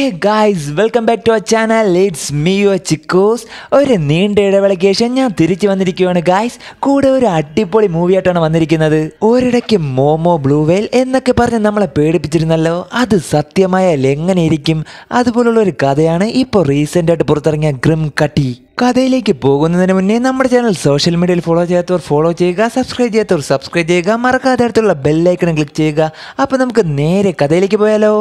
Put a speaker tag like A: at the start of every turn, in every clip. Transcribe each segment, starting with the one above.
A: guys welcome back to our channel it's me your Chikkos ഒരു നീണ്ട ഇടവേളയ്ക്ക് ശേഷം ഞാൻ തിരിച്ചു വന്നിരിക്കുകയാണ് ഗായ്സ് കൂടെ ഒരു അടിപൊളി മൂവി ആയിട്ടാണ് വന്നിരിക്കുന്നത് ഒരിടയ്ക്ക് മോമോ ബ്ലൂ വെയിൽ എന്നൊക്കെ പറഞ്ഞ് നമ്മളെ പേടിപ്പിച്ചിരുന്നല്ലോ അത് സത്യമായാൽ എങ്ങനെ ഇരിക്കും അതുപോലുള്ള ഒരു കഥയാണ് ഇപ്പോൾ റീസെൻ്റ് ആയിട്ട് പുറത്തിറങ്ങിയ ഗ്രിം കട്ടി കഥയിലേക്ക് പോകുന്നതിന് മുന്നേ നമ്മുടെ ചാനൽ സോഷ്യൽ മീഡിയയിൽ ഫോളോ ചെയ്യാത്തവർ ഫോളോ ചെയ്യുക സബ്സ്ക്രൈബ് ചെയ്യാത്തവർ സബ്സ്ക്രൈബ് ചെയ്യുക മറക്കാതെ അടുത്തുള്ള ബെല്ലൈക്കൺ ക്ലിക്ക് ചെയ്യുക അപ്പോൾ നമുക്ക് നേരെ കഥയിലേക്ക് പോയാലോ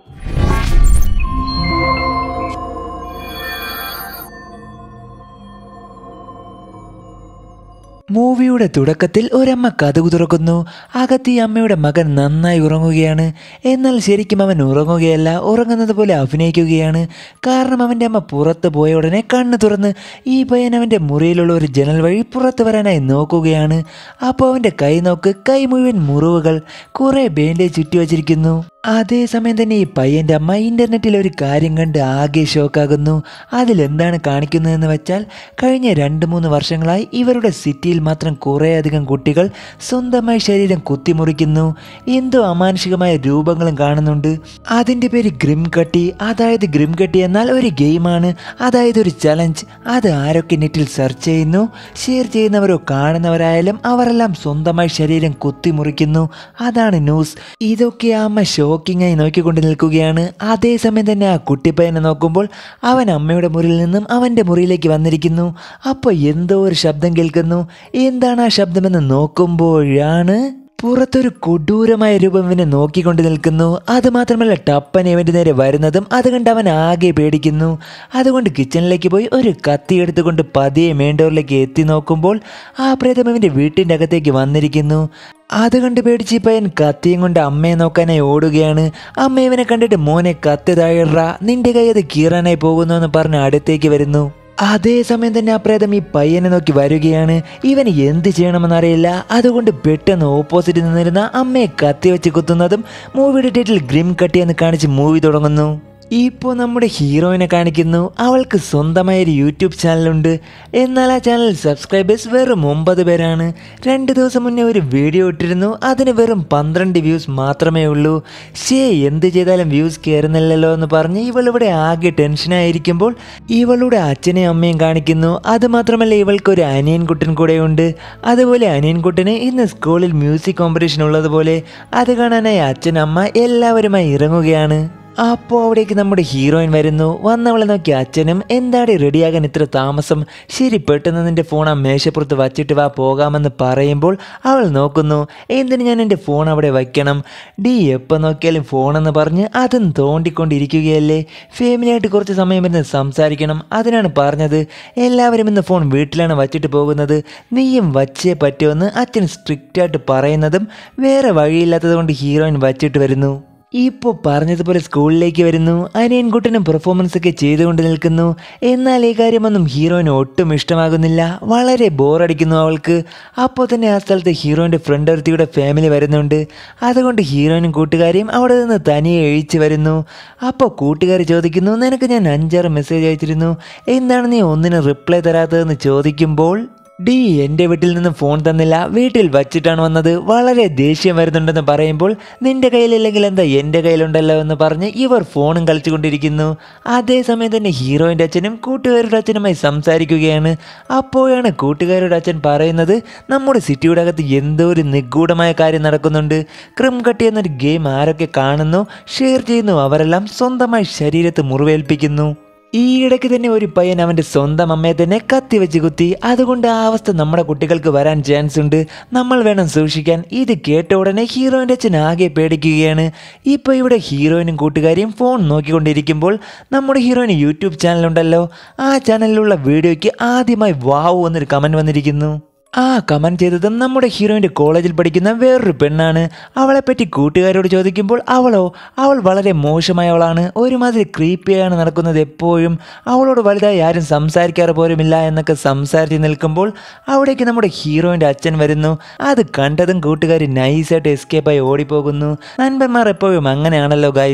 A: മൂവിയുടെ തുടക്കത്തിൽ ഒരമ്മ കഥകു തുറക്കുന്നു അകത്ത് ഈ അമ്മയുടെ മകൻ നന്നായി ഉറങ്ങുകയാണ് എന്നാൽ ശരിക്കും അവൻ ഉറങ്ങുകയല്ല ഉറങ്ങുന്നത് പോലെ അഭിനയിക്കുകയാണ് കാരണം അവൻ്റെ അമ്മ പുറത്ത് പോയ ഉടനെ കണ്ണ് തുറന്ന് ഈ പയ്യൻ അവൻ്റെ മുറിയിലുള്ള ഒരു ജനൽ വഴി പുറത്ത് വരാനായി നോക്കുകയാണ് അപ്പോൾ അവൻ്റെ കൈ നോക്ക് കൈ മുഴുവൻ മുറിവുകൾ കുറേ ബാൻഡേജ് ചുറ്റി വച്ചിരിക്കുന്നു അതേസമയം തന്നെ ഈ പയ്യൻ്റെ അമ്മ ഇൻ്റർനെറ്റിൽ ഒരു കാര്യം കണ്ട് ആകെ ഷോക്കാകുന്നു അതിലെന്താണ് കാണിക്കുന്നതെന്ന് വെച്ചാൽ കഴിഞ്ഞ രണ്ട് മൂന്ന് വർഷങ്ങളായി ഇവരുടെ സിറ്റിയിൽ മാത്രം കുറേയധികം കുട്ടികൾ സ്വന്തമായി ശരീരം കുത്തിമുറിക്കുന്നു എന്തോ അമാനുഷികമായ രൂപങ്ങളും കാണുന്നുണ്ട് അതിൻ്റെ പേര് ഗ്രിം കട്ടി അതായത് ഗ്രിം കട്ടി എന്നാൽ ഒരു ഗെയിമാണ് അതായത് ഒരു ചലഞ്ച് അത് ആരൊക്കെ നെറ്റിൽ സെർച്ച് ചെയ്യുന്നു ഷെയർ ചെയ്യുന്നവരോ കാണുന്നവരായാലും അവരെല്ലാം സ്വന്തമായി ശരീരം കുത്തിമുറിക്കുന്നു അതാണ് ന്യൂസ് ഇതൊക്കെ ആ അമ്മ ഷോക്കിംഗ് ആയി നോക്കിക്കൊണ്ട് നിൽക്കുകയാണ് അതേസമയം തന്നെ ആ കുട്ടിപ്പയ്യനെ നോക്കുമ്പോൾ അവൻ അമ്മയുടെ മുറിയിൽ നിന്നും അവൻ്റെ മുറിയിലേക്ക് വന്നിരിക്കുന്നു അപ്പോൾ എന്തോ ഒരു ശബ്ദം കേൾക്കുന്നു എന്താണ് ആ ശബ്ദമെന്ന് നോക്കുമ്പോഴാണ് പുറത്തൊരു കൊടൂരമായ രൂപം ഇവനെ നോക്കിക്കൊണ്ട് നിൽക്കുന്നു അത് മാത്രമല്ല ടപ്പൻ ഇവൻ്റെ നേരെ വരുന്നതും അത് കണ്ട് അവൻ ആകെ പേടിക്കുന്നു അതുകൊണ്ട് കിച്ചണിലേക്ക് പോയി ഒരു കത്തി എടുത്തുകൊണ്ട് പതിയെ മേണ്ടോറിലേക്ക് എത്തി നോക്കുമ്പോൾ ആ പ്രേതം ഇവൻ്റെ വീട്ടിൻ്റെ അകത്തേക്ക് വന്നിരിക്കുന്നു അത് കണ്ട് പേടിച്ച് ഈ പയ്യൻ കത്തിയും കൊണ്ട് അമ്മയെ നോക്കാനായി ഓടുകയാണ് അമ്മ ഇവനെ കണ്ടിട്ട് മോനെ കത്തി താഴെറ നിന്റെ കൈ അത് കീറാനായി പോകുന്നു എന്ന് പറഞ്ഞ് അടുത്തേക്ക് വരുന്നു അതേസമയം തന്നെ ആ പ്രേതം ഈ പയ്യനെ നോക്കി വരികയാണ് ഇവന് എന്ത് ചെയ്യണമെന്നറിയില്ല അതുകൊണ്ട് പെട്ടെന്ന് ഓപ്പോസിറ്റ് നിന്നിരുന്ന അമ്മയെ കത്തി വെച്ച് കുത്തുന്നതും മൂവിയുടെ ടൈറ്റിൽ ഗ്രിം കട്ടി എന്ന് കാണിച്ച് മൂവി തുടങ്ങുന്നു ഇപ്പോൾ നമ്മുടെ ഹീറോയിനെ കാണിക്കുന്നു അവൾക്ക് സ്വന്തമായ ഒരു യൂട്യൂബ് ചാനലുണ്ട് എന്നാൽ ആ ചാനൽ സബ്സ്ക്രൈബേഴ്സ് വെറും ഒമ്പത് പേരാണ് രണ്ട് ദിവസം മുന്നേ ഒരു വീഡിയോ ഇട്ടിരുന്നു അതിന് വെറും പന്ത്രണ്ട് വ്യൂസ് മാത്രമേ ഉള്ളൂ ഷേ എന്ത് ചെയ്താലും വ്യൂസ് കയറുന്നില്ലല്ലോ എന്ന് പറഞ്ഞ് ഇവളിവിടെ ആകെ ടെൻഷനായിരിക്കുമ്പോൾ ഇവളുടെ അച്ഛനെയും അമ്മയും കാണിക്കുന്നു അത് മാത്രമല്ല ഇവൾക്ക് ഒരു അനിയൻ കുട്ടൻ കൂടെയുണ്ട് അതുപോലെ അനിയൻ കുട്ടന് ഇന്ന് സ്കൂളിൽ മ്യൂസിക് കോമ്പറ്റീഷൻ ഉള്ളതുപോലെ അത് കാണാനായി അച്ഛൻ അമ്മ എല്ലാവരുമായി ഇറങ്ങുകയാണ് അപ്പോൾ അവിടേക്ക് നമ്മുടെ ഹീറോയിൻ വരുന്നു വന്നവളെ നോക്കി അച്ഛനും എന്താടി റെഡിയാകാൻ ഇത്ര താമസം ശരി പെട്ടെന്ന് നിന്റെ ഫോൺ ആ മേശപ്പുറത്ത് വച്ചിട്ട് വാ പോകാമെന്ന് പറയുമ്പോൾ അവൾ നോക്കുന്നു എന്തിന് ഞാൻ എൻ്റെ ഫോൺ അവിടെ വയ്ക്കണം ഡി എപ്പോൾ നോക്കിയാലും ഫോണെന്ന് പറഞ്ഞ് അതും തോണ്ടിക്കൊണ്ടിരിക്കുകയല്ലേ ഫാമിലിയായിട്ട് കുറച്ച് സമയം ഇരുന്ന് സംസാരിക്കണം അതിനാണ് പറഞ്ഞത് എല്ലാവരും ഇന്ന് ഫോൺ വീട്ടിലാണ് വച്ചിട്ട് പോകുന്നത് നീയും വച്ചേ പറ്റുമെന്ന് അച്ഛൻ സ്ട്രിക്റ്റായിട്ട് പറയുന്നതും വേറെ വഴിയില്ലാത്തത് കൊണ്ട് ഹീറോയിൻ വച്ചിട്ട് വരുന്നു ഇപ്പോൾ പറഞ്ഞതുപോലെ സ്കൂളിലേക്ക് വരുന്നു അനിയൻകുട്ടനും പെർഫോമൻസ് ഒക്കെ ചെയ്തുകൊണ്ട് നിൽക്കുന്നു എന്നാൽ ഈ കാര്യമൊന്നും ഹീറോയിന് ഒട്ടും ഇഷ്ടമാകുന്നില്ല വളരെ ബോറടിക്കുന്നു അവൾക്ക് അപ്പോൾ തന്നെ ആ സ്ഥലത്ത് ഹീറോയിൻ്റെ ഫ്രണ്ട് ഒരുത്തിയുടെ ഫാമിലി വരുന്നുണ്ട് അതുകൊണ്ട് ഹീറോയിനും കൂട്ടുകാരിയും അവിടെ നിന്ന് തനിയെ എഴിച്ച് വരുന്നു അപ്പോൾ കൂട്ടുകാർ ചോദിക്കുന്നു നിനക്ക് ഞാൻ അഞ്ചാറ് മെസ്സേജ് അയച്ചിരുന്നു എന്താണ് നീ ഒന്നിനും റിപ്ലൈ തരാത്തതെന്ന് ചോദിക്കുമ്പോൾ ഡി എൻ്റെ വീട്ടിൽ നിന്ന് ഫോൺ തന്നില്ല വീട്ടിൽ വച്ചിട്ടാണ് വന്നത് വളരെ ദേഷ്യം വരുന്നുണ്ടെന്ന് പറയുമ്പോൾ നിന്റെ കയ്യിലില്ലെങ്കിൽ എന്താ എൻ്റെ കയ്യിലുണ്ടല്ലോ എന്ന് പറഞ്ഞ് ഇവർ ഫോണും കളിച്ചുകൊണ്ടിരിക്കുന്നു അതേസമയം തന്നെ ഹീറോയിൻ്റെ അച്ഛനും കൂട്ടുകാരുടെ അച്ഛനുമായി സംസാരിക്കുകയാണ് അപ്പോഴാണ് കൂട്ടുകാരുടെ അച്ഛൻ പറയുന്നത് നമ്മുടെ സിറ്റിയുടെ അകത്ത് എന്തോ ഒരു നിഗൂഢമായ കാര്യം നടക്കുന്നുണ്ട് ക്രിം കട്ടി എന്നൊരു ഗെയിം ആരൊക്കെ കാണുന്നു ഷെയർ ചെയ്യുന്നു അവരെല്ലാം സ്വന്തമായി ശരീരത്ത് മുറിവേൽപ്പിക്കുന്നു ഈ ഇടയ്ക്ക് തന്നെ ഒരു പയ്യൻ അവൻ്റെ സ്വന്തം അമ്മയെ തന്നെ കത്തി വെച്ച് കുത്തി അതുകൊണ്ട് ആ അവസ്ഥ നമ്മുടെ കുട്ടികൾക്ക് വരാൻ ചാൻസ് ഉണ്ട് നമ്മൾ വേണം സൂക്ഷിക്കാൻ ഇത് കേട്ട ഉടനെ ഹീറോയിൻ്റെ അച്ഛൻ ആകെ പേടിക്കുകയാണ് ഇപ്പോൾ ഇവിടെ ഹീറോയിനും കൂട്ടുകാരിയും ഫോൺ നോക്കിക്കൊണ്ടിരിക്കുമ്പോൾ നമ്മുടെ ഹീറോയിന് യൂട്യൂബ് ചാനലുണ്ടല്ലോ ആ ചാനലിലുള്ള വീഡിയോയ്ക്ക് ആദ്യമായി വാവു എന്നൊരു കമൻറ്റ് വന്നിരിക്കുന്നു ആ കമൻറ്റ് ചെയ്തതും നമ്മുടെ ഹീറോയിൻ്റെ കോളേജിൽ പഠിക്കുന്ന വേറൊരു പെണ്ണാണ് അവളെപ്പറ്റി കൂട്ടുകാരോട് ചോദിക്കുമ്പോൾ അവളോ അവൾ വളരെ മോശമായവളാണ് ഒരുമാതിരി ക്രീപ്പിയാണ് നടക്കുന്നത് എപ്പോഴും അവളോട് വലുതായി ആരും സംസാരിക്കാറ് പോലുമില്ല എന്നൊക്കെ സംസാരിച്ച് നിൽക്കുമ്പോൾ അവിടേക്ക് നമ്മുടെ ഹീറോയിൻ്റെ അച്ഛൻ വരുന്നു അത് കണ്ടതും കൂട്ടുകാർ നൈസായിട്ട് എസ്കേപ്പായി ഓടിപ്പോകുന്നു നൻപന്മാർ എപ്പോഴും അങ്ങനെയാണല്ലോ ഗൈസ്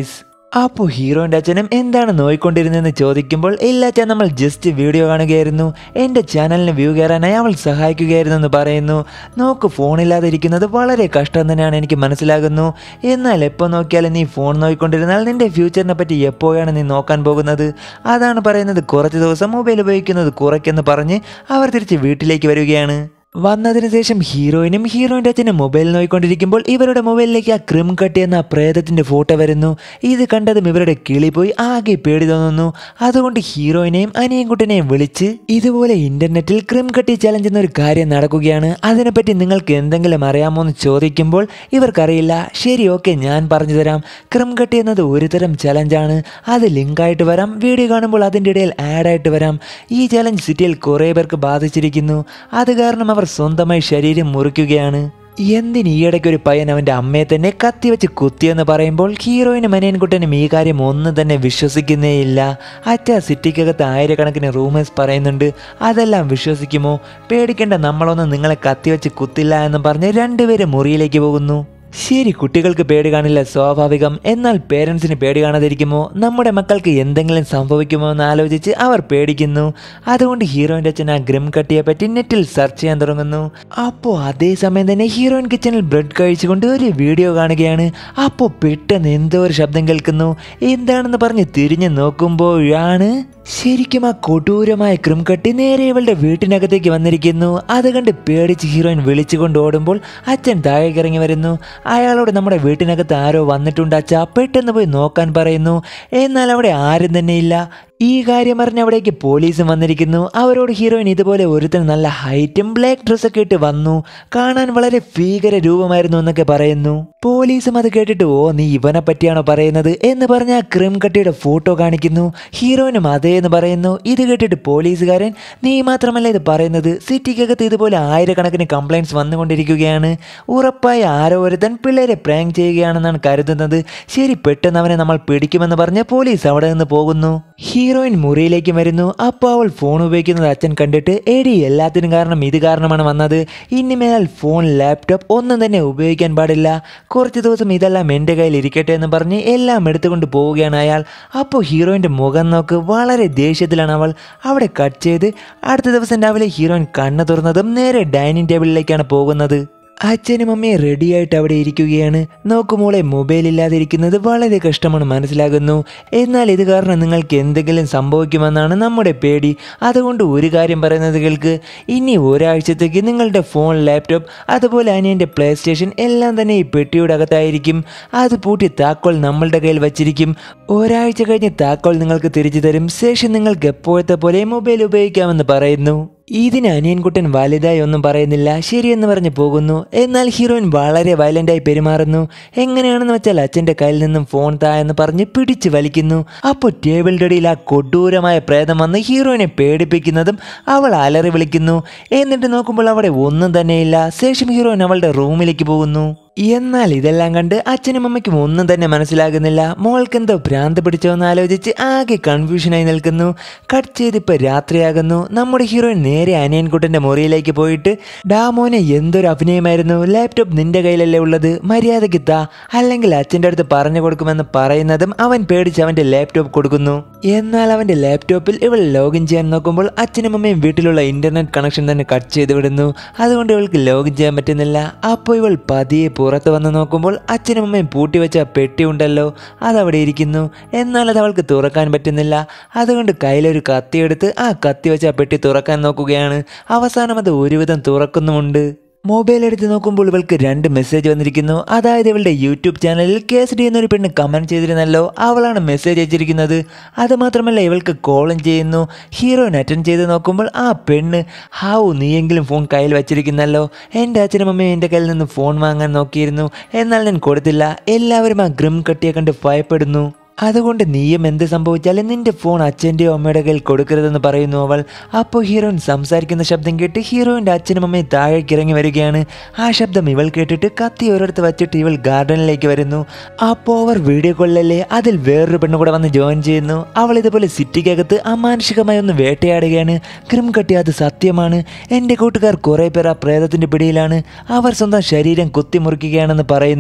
A: അപ്പോൾ ഹീറോയിൻ്റെ അച്ഛനും എന്താണ് നോയിക്കൊണ്ടിരുന്നതെന്ന് ചോദിക്കുമ്പോൾ ഇല്ല അച്ഛൻ നമ്മൾ ജസ്റ്റ് വീഡിയോ കാണുകയായിരുന്നു എൻ്റെ ചാനലിന് വ്യൂ കയറാനായി അവൾ സഹായിക്കുകയായിരുന്നു എന്ന് പറയുന്നു നോക്ക് ഫോണില്ലാതെ ഇരിക്കുന്നത് വളരെ കഷ്ടം തന്നെയാണ് എനിക്ക് മനസ്സിലാകുന്നു എന്നാൽ എപ്പോൾ നോക്കിയാലും നീ ഫോൺ നോക്കിക്കൊണ്ടിരുന്നാൽ നിൻ്റെ ഫ്യൂച്ചറിനെ പറ്റി എപ്പോഴാണ് നീ നോക്കാൻ പോകുന്നത് അതാണ് പറയുന്നത് കുറച്ച് ദിവസം മൊബൈൽ ഉപയോഗിക്കുന്നത് കുറയ്ക്കെന്ന് പറഞ്ഞ് അവർ തിരിച്ച് വീട്ടിലേക്ക് വരികയാണ് വന്നതിന് ശേഷം ഹീറോയിനും ഹീറോയിൻ്റെ അച്ഛനും മൊബൈൽ നോക്കിക്കൊണ്ടിരിക്കുമ്പോൾ ഇവരുടെ മൊബൈലിലേക്ക് ആ ക്രിം കട്ട് എന്ന ആ പ്രേതത്തിൻ്റെ ഫോട്ടോ വരുന്നു ഇത് കണ്ടതും ഇവരുടെ കിളി പോയി ആകെ പേടി തോന്നുന്നു അതുകൊണ്ട് ഹീറോയിനെയും അനിയൻകുട്ടനെയും വിളിച്ച് ഇതുപോലെ ഇന്റർനെറ്റിൽ ക്രിം കട്ടി ചലഞ്ച് എന്നൊരു കാര്യം നടക്കുകയാണ് അതിനെപ്പറ്റി നിങ്ങൾക്ക് എന്തെങ്കിലും അറിയാമോ എന്ന് ചോദിക്കുമ്പോൾ ഇവർക്കറിയില്ല ശരി ഓക്കെ ഞാൻ പറഞ്ഞു തരാം ക്രിം കട്ടി എന്നത് ഒരു തരം ചലഞ്ചാണ് അത് ലിങ്കായിട്ട് വരാം വീഡിയോ കാണുമ്പോൾ അതിൻ്റെ ഇടയിൽ ആഡായിട്ട് വരാം ഈ ചലഞ്ച് സിറ്റിയിൽ കുറേ പേർക്ക് ബാധിച്ചിരിക്കുന്നു അത് കാരണം അവർ സ്വന്തമായി ശരീരം മുറിക്കുകയാണ് എന്തിന് ഈയിടയ്ക്ക് ഒരു പയ്യൻ അവൻ്റെ അമ്മയെ തന്നെ കത്തിവെച്ച് കുത്തിയെന്ന് പറയുമ്പോൾ ഹീറോയിനും മനയൻകുട്ടനും ഈ കാര്യം ഒന്നും തന്നെ വിശ്വസിക്കുന്നേയില്ല അച്ഛ സിറ്റിക്കകത്ത് ആയിരക്കണക്കിന് റൂമേഴ്സ് പറയുന്നുണ്ട് അതെല്ലാം വിശ്വസിക്കുമോ പേടിക്കേണ്ട നമ്മളൊന്നും നിങ്ങളെ കത്തിവെച്ച് കുത്തില്ല എന്ന് പറഞ്ഞ് രണ്ടുപേരും മുറിയിലേക്ക് പോകുന്നു ശരി കുട്ടികൾക്ക് പേടി കാണില്ല സ്വാഭാവികം എന്നാൽ പേരൻസിന് പേടി കാണാതിരിക്കുമോ നമ്മുടെ മക്കൾക്ക് എന്തെങ്കിലും സംഭവിക്കുമോ എന്ന് ആലോചിച്ച് അവർ പേടിക്കുന്നു അതുകൊണ്ട് ഹീറോയിൻ്റെ അച്ഛൻ ആ ഗ്രിം കട്ടിയെ പറ്റി നെറ്റിൽ സെർച്ച് ചെയ്യാൻ തുടങ്ങുന്നു അപ്പോൾ അതേസമയം തന്നെ ഹീറോയിൻ കിച്ചണിൽ ബ്രെഡ് കഴിച്ചുകൊണ്ട് ഒരു വീഡിയോ കാണുകയാണ് അപ്പോൾ പെട്ടെന്ന് എന്തോ ഒരു ശബ്ദം കേൾക്കുന്നു എന്താണെന്ന് പറഞ്ഞ് തിരിഞ്ഞു നോക്കുമ്പോഴാണ് ശരിക്കും ആ കൊടൂരമായ ക്രിം കട്ടി നേരെ ഇവളുടെ വീട്ടിനകത്തേക്ക് വന്നിരിക്കുന്നു അത് കണ്ട് പേടിച്ച് ഹീറോയിൻ വിളിച്ചുകൊണ്ട് ഓടുമ്പോൾ അച്ഛൻ താഴേക്ക് ഇറങ്ങി വരുന്നു അയാളോട് നമ്മുടെ വീട്ടിനകത്ത് ആരോ വന്നിട്ടുണ്ട് അച്ഛ പെട്ടെന്ന് പോയി നോക്കാൻ പറയുന്നു എന്നാൽ അവിടെ ആരും തന്നെ ഇല്ല ഈ കാര്യം അറിഞ്ഞ് അവിടേക്ക് പോലീസും വന്നിരിക്കുന്നു അവരോട് ഹീറോയിൻ ഇതുപോലെ ഒരുത്തൻ നല്ല ഹൈറ്റും ബ്ലാക്ക് ഡ്രസ്സൊക്കെ ഇട്ട് വന്നു കാണാൻ വളരെ ഭീകര രൂപമായിരുന്നു എന്നൊക്കെ പറയുന്നു പോലീസും അത് കേട്ടിട്ട് ഓ നീ ഇവനെ പറ്റിയാണോ പറയുന്നത് എന്ന് പറഞ്ഞ ആ ക്രിം കട്ടിയുടെ ഫോട്ടോ കാണിക്കുന്നു ഹീറോയിനും അതേ എന്ന് പറയുന്നു ഇത് കേട്ടിട്ട് പോലീസുകാരൻ നീ മാത്രമല്ല ഇത് പറയുന്നത് സിറ്റിക്കകത്ത് ഇതുപോലെ ആയിരക്കണക്കിന് കംപ്ലൈൻറ്റ്സ് വന്നുകൊണ്ടിരിക്കുകയാണ് ഉറപ്പായി ആരോ ഒരുത്തൻ പിള്ളേരെ പ്രാങ്ക് ചെയ്യുകയാണെന്നാണ് കരുതുന്നത് ശരി പെട്ടെന്ന് അവനെ നമ്മൾ പിടിക്കുമെന്ന് പറഞ്ഞ് പോലീസ് അവിടെ നിന്ന് പോകുന്നു ഹീറോയിൻ മുറിയിലേക്ക് വരുന്നു അപ്പോൾ അവൾ ഫോൺ ഉപയോഗിക്കുന്നത് അച്ഛൻ കണ്ടിട്ട് എടി എല്ലാത്തിനും കാരണം ഇത് കാരണമാണ് വന്നത് ഇനി മേൽ ഫോൺ ലാപ്ടോപ്പ് ഒന്നും തന്നെ ഉപയോഗിക്കാൻ പാടില്ല കുറച്ച് ദിവസം ഇതെല്ലാം എൻ്റെ കയ്യിൽ ഇരിക്കട്ടെ എന്ന് പറഞ്ഞ് എല്ലാം എടുത്തുകൊണ്ട് പോവുകയാണ് അയാൾ അപ്പോൾ ഹീറോയിൻ്റെ മുഖം നോക്ക് വളരെ ദേഷ്യത്തിലാണ് അവൾ അവിടെ കട്ട് ചെയ്ത് അടുത്ത ദിവസം രാവിലെ ഹീറോയിൻ കണ്ണ് തുറന്നതും നേരെ ഡൈനിങ് ടേബിളിലേക്കാണ് പോകുന്നത് അച്ഛനും അമ്മയും റെഡിയായിട്ട് അവിടെ ഇരിക്കുകയാണ് നോക്കുമോളെ മൊബൈൽ ഇല്ലാതെ ഇരിക്കുന്നത് വളരെ കഷ്ടമാണ് മനസ്സിലാകുന്നു എന്നാൽ ഇത് കാരണം നിങ്ങൾക്ക് എന്തെങ്കിലും സംഭവിക്കുമെന്നാണ് നമ്മുടെ പേടി അതുകൊണ്ട് ഒരു കാര്യം പറയുന്നത് കേൾക്ക് ഇനി ഒരാഴ്ചത്തേക്ക് നിങ്ങളുടെ ഫോൺ ലാപ്ടോപ്പ് അതുപോലെ അനിയൻ്റെ പ്ലേ സ്റ്റേഷൻ എല്ലാം തന്നെ ഈ പെട്ടിയുടെ അകത്തായിരിക്കും അത് പൂട്ടി താക്കോൽ നമ്മളുടെ കയ്യിൽ വച്ചിരിക്കും ഒരാഴ്ച കഴിഞ്ഞ് താക്കോൽ നിങ്ങൾക്ക് തിരിച്ചു തരും ശേഷം നിങ്ങൾക്ക് എപ്പോഴത്തെ പോലെ മൊബൈൽ ഉപയോഗിക്കാമെന്ന് പറയുന്നു ഇതിന് അനിയൻകുട്ടൻ വലുതായി ഒന്നും പറയുന്നില്ല ശരിയെന്ന് പറഞ്ഞ് പോകുന്നു എന്നാൽ ഹീറോയിൻ വളരെ വയലൻ്റായി പെരുമാറുന്നു എങ്ങനെയാണെന്ന് വെച്ചാൽ അച്ഛൻ്റെ കയ്യിൽ നിന്നും ഫോൺ താ എന്ന് പറഞ്ഞ് പിടിച്ച് വലിക്കുന്നു അപ്പോൾ ടേബിളിൻ്റെ ഇടയിൽ ആ കൊടൂരമായ പ്രേതം വന്ന് ഹീറോയിനെ പേടിപ്പിക്കുന്നതും അവൾ അലറി വിളിക്കുന്നു എന്നിട്ട് നോക്കുമ്പോൾ അവിടെ ഒന്നും തന്നെയില്ല ശേഷം ഹീറോയിൻ അവളുടെ റൂമിലേക്ക് പോകുന്നു എന്നാൽ ഇതെല്ലാം കണ്ട് അച്ഛനും അമ്മയ്ക്കും ഒന്നും തന്നെ മനസ്സിലാകുന്നില്ല മോൾക്ക് എന്തോ ഭ്രാന്ത് പിടിച്ചോന്ന് ആലോചിച്ച് ആകെ കൺഫ്യൂഷനായി നിൽക്കുന്നു കട്ട് ചെയ്തിപ്പോൾ രാത്രിയാകുന്നു നമ്മുടെ ഹീറോയിൻ നേരെ അനിയൻകുട്ടൻ്റെ മുറിയിലേക്ക് പോയിട്ട് ഡാമോനെ എന്തൊരു അഭിനയമായിരുന്നു ലാപ്ടോപ്പ് നിന്റെ കയ്യിലല്ലേ ഉള്ളത് മര്യാദയ്ക്ക് താ അല്ലെങ്കിൽ അച്ഛൻ്റെ അടുത്ത് പറഞ്ഞു കൊടുക്കുമെന്ന് പറയുന്നതും അവൻ പേടിച്ച് അവൻ്റെ ലാപ്ടോപ്പ് കൊടുക്കുന്നു എന്നാൽ അവൻ്റെ ലാപ്ടോപ്പിൽ ഇവൾ ലോഗിൻ ചെയ്യാൻ നോക്കുമ്പോൾ അച്ഛനും അമ്മയും വീട്ടിലുള്ള ഇന്റർനെറ്റ് കണക്ഷൻ തന്നെ കട്ട് ചെയ്ത് വിടുന്നു അതുകൊണ്ട് ഇവൾക്ക് ലോഗിൻ ചെയ്യാൻ പറ്റുന്നില്ല അപ്പോൾ ഇവൾ പതിയെ പുറത്ത് വന്ന് നോക്കുമ്പോൾ അച്ഛനും അമ്മയും പൂട്ടിവെച്ച ആ പെട്ടി ഉണ്ടല്ലോ അതവിടെ ഇരിക്കുന്നു എന്നാൽ അത് അവൾക്ക് തുറക്കാൻ പറ്റുന്നില്ല അതുകൊണ്ട് കയ്യിലൊരു കത്തിയെടുത്ത് ആ കത്തി വെച്ച് ആ പെട്ടി തുറക്കാൻ നോക്കുകയാണ് അവസാനം അത് ഒരുവിധം തുറക്കുന്നുമുണ്ട് മൊബൈൽ എടുത്ത് നോക്കുമ്പോൾ ഇവൾക്ക് രണ്ട് മെസ്സേജ് വന്നിരിക്കുന്നു അതായത് ഇവളുടെ യൂട്യൂബ് ചാനലിൽ കേസ് ഡി എന്നൊരു പെണ്ണ് കമൻറ്റ് ചെയ്തിരുന്നല്ലോ അവളാണ് മെസ്സേജ് അയച്ചിരിക്കുന്നത് അതുമാത്രമല്ല ഇവൾക്ക് കോളും ചെയ്യുന്നു ഹീറോയിൻ അറ്റൻഡ് ചെയ്ത് നോക്കുമ്പോൾ ആ പെണ്ണ് ഹാവു നീയെങ്കിലും ഫോൺ കയ്യിൽ വച്ചിരിക്കുന്നല്ലോ എൻ്റെ അച്ഛനും അമ്മയും എൻ്റെ കയ്യിൽ നിന്ന് ഫോൺ വാങ്ങാൻ നോക്കിയിരുന്നു എന്നാൽ ഞാൻ കൊടുത്തില്ല എല്ലാവരും ആ ഗ്രിം കട്ടിയെ കണ്ട് ഭയപ്പെടുന്നു അതുകൊണ്ട് നീയും എന്ത് സംഭവിച്ചാലും നിന്റെ ഫോൺ അച്ഛൻ്റെയോ അമ്മയുടെ കയ്യിൽ കൊടുക്കരുതെന്ന് പറയുന്നു അവൾ അപ്പോൾ ഹീറോയിൻ സംസാരിക്കുന്ന ശബ്ദം കേട്ട് ഹീറോയിൻ്റെ അച്ഛനും അമ്മയും താഴേക്ക് ഇറങ്ങി വരികയാണ് ആ ശബ്ദം ഇവൾ കേട്ടിട്ട് കത്തി ഒരിടത്ത് വച്ചിട്ട് ഇവൾ ഗാർഡനിലേക്ക് വരുന്നു അപ്പോൾ അവർ വീഡിയോ കോളിലല്ലേ അതിൽ വേറൊരു പെണ്ണ് കൂടെ വന്ന് ജോയിൻ ചെയ്യുന്നു അവൾ ഇതുപോലെ സിറ്റിക്കകത്ത് അമാനുഷികമായി ഒന്ന് വേട്ടയാടുകയാണ് ക്രിം കട്ടി അത് സത്യമാണ് എൻ്റെ കൂട്ടുകാർ കുറേ പേർ ആ പ്രേതത്തിൻ്റെ പിടിയിലാണ് അവർ സ്വന്തം ശരീരം കുത്തിമുറിക്കുകയാണെന്ന് പറയുന്നു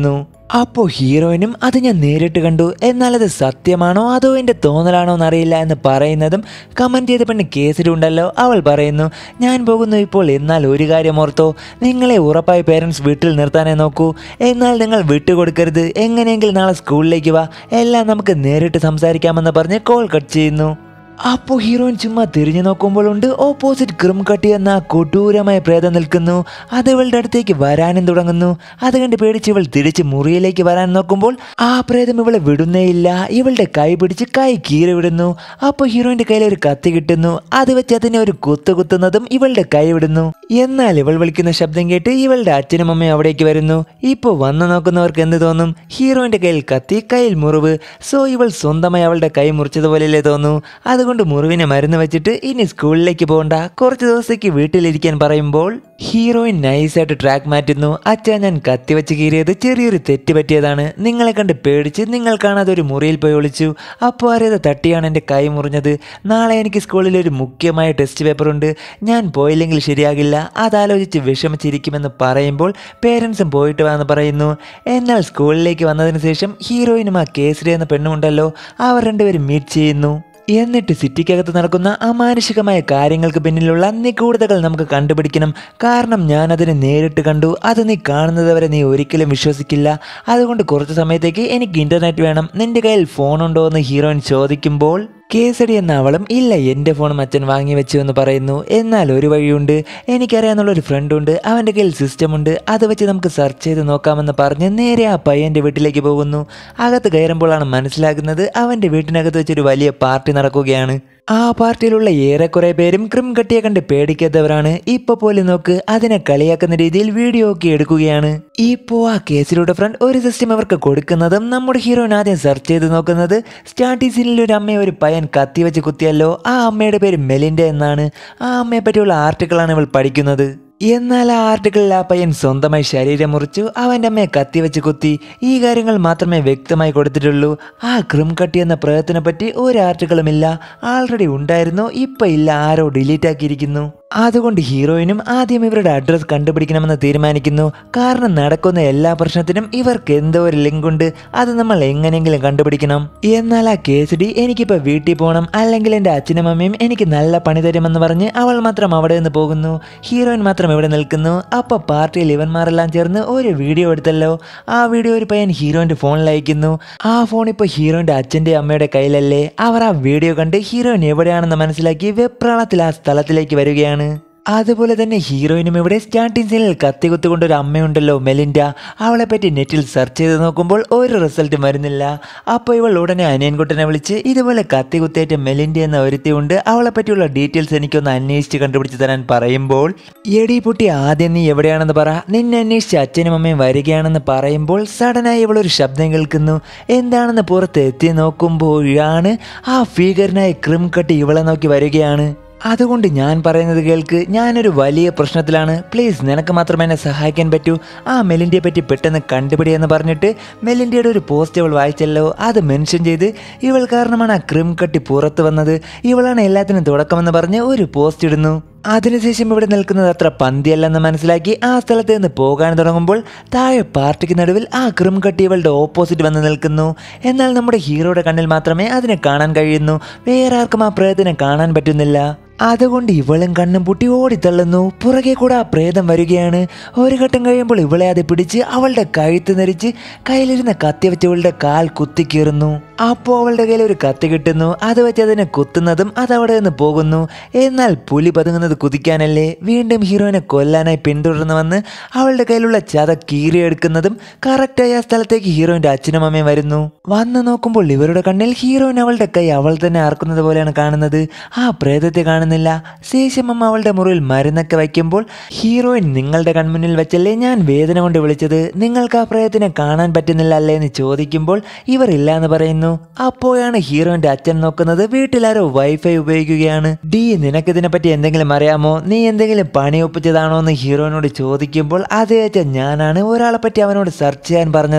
A: അപ്പോൾ ഹീറോയിനും അത് ഞാൻ നേരിട്ട് കണ്ടു എന്നാൽ അത് സത്യമാണോ അതോ എൻ്റെ തോന്നലാണോ എന്നറിയില്ല എന്ന് പറയുന്നതും കമൻറ്റ് ചെയ്ത പെണ്ണ് കേസിലുണ്ടല്ലോ അവൾ പറയുന്നു ഞാൻ പോകുന്നു ഇപ്പോൾ എന്നാൽ ഒരു കാര്യം ഓർത്തോ നിങ്ങളെ ഉറപ്പായി പേരൻസ് വീട്ടിൽ നിർത്താനേ നോക്കൂ എന്നാൽ നിങ്ങൾ വിട്ടുകൊടുക്കരുത് എങ്ങനെയെങ്കിലും നാളെ സ്കൂളിലേക്ക് വാ എല്ലാം നമുക്ക് നേരിട്ട് സംസാരിക്കാമെന്ന് പറഞ്ഞ് കോൾ കട്ട് ചെയ്യുന്നു അപ്പോൾ ഹീറോയിൻ ചുമ്മാ തിരിഞ്ഞു നോക്കുമ്പോഴുണ്ട് ഓപ്പോസിറ്റ് ക്രിം കട്ടി എന്ന ആ കൊടൂരമായ പ്രേതം നിൽക്കുന്നു അത് ഇവളുടെ അടുത്തേക്ക് വരാനും തുടങ്ങുന്നു അത് കണ്ട് പേടിച്ച് ഇവൾ തിരിച്ച് മുറിയിലേക്ക് വരാൻ നോക്കുമ്പോൾ ആ പ്രേതം ഇവളെ വിടുന്നേയില്ല ഇവളുടെ കൈ പിടിച്ച് കൈ കീറി വിടുന്നു അപ്പോൾ ഹീറോയിന്റെ കയ്യിൽ ഒരു കത്തി കിട്ടുന്നു അത് വെച്ച് അതിനെ ഒരു കുത്ത് കുത്തുന്നതും ഇവളുടെ കൈ വിടുന്നു എന്നാൽ ഇവൾ വിളിക്കുന്ന ശബ്ദം കേട്ട് ഇവളുടെ അച്ഛനും അമ്മയും അവിടേക്ക് വരുന്നു ഇപ്പോൾ വന്നു നോക്കുന്നവർക്ക് എന്ത് തോന്നും ഹീറോയിന്റെ കയ്യിൽ കത്തി കയ്യിൽ മുറിവ് സോ ഇവൾ സ്വന്തമായി അവളുടെ കൈ മുറിച്ചതുപോലെയല്ലേ തോന്നു അതുകൊണ്ട് മുറിവിനെ മരുന്ന് വെച്ചിട്ട് ഇനി സ്കൂളിലേക്ക് പോകണ്ട കുറച്ച് ദിവസത്തേക്ക് വീട്ടിലിരിക്കാൻ പറയുമ്പോൾ ഹീറോയിൻ നൈസായിട്ട് ട്രാക്ക് മാറ്റുന്നു അച്ഛാ ഞാൻ കത്തി വെച്ച് കീറിയത് ചെറിയൊരു തെറ്റ് പറ്റിയതാണ് നിങ്ങളെ കണ്ട് പേടിച്ച് നിങ്ങൾ കാണാതെ ഒരു മുറിയിൽ പോയി ഒളിച്ചു അപ്പോൾ അറിയാതെ തട്ടിയാണ് എൻ്റെ കൈ മുറിഞ്ഞത് നാളെ എനിക്ക് സ്കൂളിൽ ഒരു മുഖ്യമായ ടെസ്റ്റ് പേപ്പറുണ്ട് ഞാൻ പോയില്ലെങ്കിൽ ശരിയാകില്ല അതാലോചിച്ച് വിഷമിച്ചിരിക്കുമെന്ന് പറയുമ്പോൾ പേരൻസും പോയിട്ട് വാന്ന് പറയുന്നു എന്നാൽ സ്കൂളിലേക്ക് വന്നതിന് ശേഷം ഹീറോയിനും ആ കേസരി എന്ന പെണ്ണുമുണ്ടല്ലോ അവർ രണ്ടുപേരും മീറ്റ് ചെയ്യുന്നു എന്നിട്ട് സിറ്റിക്കകത്ത് നടക്കുന്ന അമാനുഷികമായ കാര്യങ്ങൾക്ക് പിന്നിലുള്ള നിഗൂഢതകൾ നമുക്ക് കണ്ടുപിടിക്കണം കാരണം ഞാൻ അതിനെ നേരിട്ട് കണ്ടു അത് നീ കാണുന്നത് വരെ നീ ഒരിക്കലും വിശ്വസിക്കില്ല അതുകൊണ്ട് കുറച്ച് സമയത്തേക്ക് എനിക്ക് ഇന്റർനെറ്റ് വേണം നിന്റെ കയ്യിൽ ഫോണുണ്ടോ എന്ന് ഹീറോയിൻ ചോദിക്കുമ്പോൾ കേസടി എന്ന അവളും ഇല്ല എൻ്റെ ഫോണും അച്ഛൻ വാങ്ങി വെച്ചു എന്ന് പറയുന്നു എന്നാൽ ഒരു വഴിയുണ്ട് എനിക്കറിയാവുന്ന ഒരു ഫ്രണ്ടുണ്ട് അവൻ്റെ കയ്യിൽ സിസ്റ്റമുണ്ട് അത് വെച്ച് നമുക്ക് സെർച്ച് ചെയ്ത് നോക്കാമെന്ന് പറഞ്ഞ് നേരെ ആ പയ്യൻ്റെ വീട്ടിലേക്ക് പോകുന്നു അകത്ത് കയറുമ്പോഴാണ് മനസ്സിലാക്കുന്നത് അവൻ്റെ വീട്ടിനകത്ത് വെച്ചൊരു വലിയ പാർട്ടി നടക്കുകയാണ് ആ പാർട്ടിയിലുള്ള ഏറെക്കുറെ പേരും ക്രിം കട്ടിയെ കണ്ട് പേടിക്കാത്തവരാണ് ഇപ്പൊ പോലും നോക്ക് അതിനെ കളിയാക്കുന്ന രീതിയിൽ വീഡിയോ ഒക്കെ എടുക്കുകയാണ് ഇപ്പോ ആ കേസിലൂടെ ഫ്രണ്ട് ഒരു സിസ്റ്റം അവർക്ക് കൊടുക്കുന്നതും നമ്മുടെ ഹീറോയിൻ ആദ്യം സെർച്ച് ചെയ്ത് നോക്കുന്നത് സ്റ്റാർട്ടിംഗ് സീനിൽ ഒരു അമ്മയെ ഒരു പയ്യൻ കത്തി വെച്ച് കുത്തിയല്ലോ ആ അമ്മയുടെ പേര് മെലിൻഡ എന്നാണ് ആ അമ്മയെ പറ്റിയുള്ള ആർട്ടിക്കിളാണ് ഇവൾ പഠിക്കുന്നത് എന്നാൽ ആ ആർട്ടിക്കിളിൽ ആ പയ്യൻ സ്വന്തമായി ശരീരം മുറിച്ചു അവൻ്റെ അമ്മയെ കത്തിവെച്ച് കുത്തി ഈ കാര്യങ്ങൾ മാത്രമേ വ്യക്തമായി കൊടുത്തിട്ടുള്ളൂ ആ ക്രിം കട്ടി എന്ന പ്രയത്നെ പറ്റി ഒരു ആർട്ടിക്കിളുമില്ല ആൾറെഡി ഉണ്ടായിരുന്നു ഇപ്പം ഇല്ല ആരോ ഡിലീറ്റ് ആക്കിയിരിക്കുന്നു അതുകൊണ്ട് ഹീറോയിനും ആദ്യം ഇവരുടെ അഡ്രസ്സ് കണ്ടുപിടിക്കണമെന്ന് തീരുമാനിക്കുന്നു കാരണം നടക്കുന്ന എല്ലാ പ്രശ്നത്തിനും ഇവർക്ക് എന്തോ ഒരു ലിങ്ക് ഉണ്ട് അത് നമ്മൾ എങ്ങനെയെങ്കിലും കണ്ടുപിടിക്കണം എന്നാൽ ആ കേസ് ഡി എനിക്കിപ്പോൾ വീട്ടിൽ പോകണം അല്ലെങ്കിൽ എൻ്റെ അച്ഛനും അമ്മയും എനിക്ക് നല്ല പണി തരുമെന്ന് പറഞ്ഞ് അവൾ മാത്രം അവിടെ നിന്ന് പോകുന്നു ഹീറോയിൻ മാത്രം ഇവിടെ നിൽക്കുന്നു അപ്പോൾ പാർട്ടിയിൽ ഇവന്മാരെല്ലാം ചേർന്ന് ഒരു വീഡിയോ എടുത്തല്ലോ ആ വീഡിയോ ഒരു പയ്യൻ ഹീറോയിൻ്റെ ഫോണിൽ അയക്കുന്നു ആ ഫോൺ ഇപ്പോൾ ഹീറോയിൻ്റെ അച്ഛൻ്റെ അമ്മയുടെ കയ്യിലല്ലേ അവർ ആ വീഡിയോ കണ്ട് ഹീറോയിൻ എവിടെയാണെന്ന് മനസ്സിലാക്കി വെപ്രാളത്തിൽ ആ സ്ഥലത്തിലേക്ക് വരികയാണ് അതുപോലെ തന്നെ ഹീറോയിനും ഇവിടെ സ്റ്റാർട്ടിംഗ് സീനിൽ കത്തി കുത്തുകൊണ്ട് ഒരു അമ്മയുണ്ടല്ലോ മെലിൻഡ അവളെ പറ്റി നെറ്റിൽ സെർച്ച് ചെയ്ത് നോക്കുമ്പോൾ ഒരു റിസൾട്ടും വരുന്നില്ല അപ്പോൾ ഇവൾ ഉടനെ അനിയൻകുട്ടനെ വിളിച്ച് ഇതുപോലെ കത്തി കുത്തേറ്റ മെലിൻഡ എന്ന ഒരുത്തിയുണ്ട് അവളെ പറ്റിയുള്ള ഡീറ്റെയിൽസ് എനിക്കൊന്ന് അന്വേഷിച്ച് കണ്ടുപിടിച്ച് തരാൻ പറയുമ്പോൾ എടി പൊട്ടി ആദ്യം നീ എവിടെയാണെന്ന് പറ നിന്നെ അന്വേഷിച്ച് അച്ഛനും അമ്മയും വരികയാണെന്ന് പറയുമ്പോൾ സഡനായി ഇവൾ ഒരു ശബ്ദം കേൾക്കുന്നു എന്താണെന്ന് പുറത്ത് എത്തി നോക്കുമ്പോഴാണ് ആ ഫീഗറിനായി ക്രിം കട്ടി ഇവളെ നോക്കി വരികയാണ് അതുകൊണ്ട് ഞാൻ പറയുന്നത് കേൾക്ക് ഞാനൊരു വലിയ പ്രശ്നത്തിലാണ് പ്ലീസ് നിനക്ക് മാത്രമേ എന്നെ സഹായിക്കാൻ പറ്റൂ ആ മെലിൻഡയെ പറ്റി പെട്ടെന്ന് കണ്ടുപിടിയെന്ന് പറഞ്ഞിട്ട് മെലിൻഡയുടെ ഒരു പോസ്റ്റ് അവൾ വായിച്ചല്ലോ അത് മെൻഷൻ ചെയ്ത് ഇവൾ കാരണമാണ് ആ ക്രിം കട്ടി പുറത്ത് വന്നത് ഇവളാണ് എല്ലാത്തിനും തുടക്കമെന്ന് പറഞ്ഞ് ഒരു പോസ്റ്റ് ഇടുന്നു അതിനുശേഷം ഇവിടെ നിൽക്കുന്നത് അത്ര പന്തിയല്ലെന്ന് മനസ്സിലാക്കി ആ സ്ഥലത്ത് നിന്ന് പോകാൻ തുടങ്ങുമ്പോൾ താഴെ പാർട്ടിക്ക് നടുവിൽ ആ ക്രിം കട്ടി ഇവളുടെ ഓപ്പോസിറ്റ് വന്ന് നിൽക്കുന്നു എന്നാൽ നമ്മുടെ ഹീറോയുടെ കണ്ണിൽ മാത്രമേ അതിനെ കാണാൻ കഴിയുന്നു വേറെ ആർക്കും ആ പ്രേതത്തിനെ കാണാൻ പറ്റുന്നില്ല അതുകൊണ്ട് ഇവളും കണ്ണും പൊട്ടി ഓടിത്തള്ളുന്നു പുറകെ കൂടെ ആ പ്രേതം വരികയാണ് ഒരു ഘട്ടം കഴിയുമ്പോൾ ഇവളെ അത് പിടിച്ച് അവളുടെ കഴുത്ത് നെരിച്ച് കയ്യിലിരുന്ന കത്തി വെച്ച് ഇവളുടെ കാൽ കുത്തിക്കീറുന്നു അപ്പോൾ അവളുടെ കയ്യിൽ ഒരു കത്തി കിട്ടുന്നു അത് വെച്ച് അതിനെ കുത്തുന്നതും അത് അവിടെ നിന്ന് പോകുന്നു എന്നാൽ പുലി പതുങ്ങുന്നത് കുതിക്കാനല്ലേ വീണ്ടും ഹീറോയിനെ കൊല്ലാനായി പിന്തുടർന്ന് വന്ന് അവളുടെ കയ്യിലുള്ള ചത കീറിയെടുക്കുന്നതും കറക്റ്റായി ആ സ്ഥലത്തേക്ക് ഹീറോയിന്റെ അച്ഛനും അമ്മയും വരുന്നു വന്ന് നോക്കുമ്പോൾ ഇവരുടെ കണ്ണിൽ ഹീറോയിൻ അവളുടെ കൈ അവൾ തന്നെ ആർക്കുന്നത് പോലെയാണ് കാണുന്നത് ആ പ്രേതത്തെ കാണുന്നില്ല ശേഷം അമ്മ അവളുടെ മുറിയിൽ മരുന്നൊക്കെ വയ്ക്കുമ്പോൾ ഹീറോയിൻ നിങ്ങളുടെ കൺമുന്നിൽ വെച്ചല്ലേ ഞാൻ വേദന കൊണ്ട് വിളിച്ചത് നിങ്ങൾക്ക് ആ പ്രേതത്തിനെ കാണാൻ പറ്റുന്നില്ല അല്ലേ എന്ന് ചോദിക്കുമ്പോൾ ഇവർ ഇല്ല എന്ന് പറയുന്നു അപ്പോഴാണ് ഹീറോയിന്റെ അച്ഛൻ നോക്കുന്നത് വീട്ടിലാരോ വൈഫൈ ഉപയോഗിക്കുകയാണ് ഡി നിനക്കിതിനെ പറ്റി എന്തെങ്കിലും അറിയാമോ നീ എന്തെങ്കിലും പണി ഒപ്പിച്ചതാണോ എന്ന് ഹീറോയിനോട് ചോദിക്കുമ്പോൾ അതേ അച്ഛൻ ഞാനാണ് ഒരാളെ പറ്റി അവനോട് സെർച്ച് ചെയ്യാൻ പറഞ്ഞത്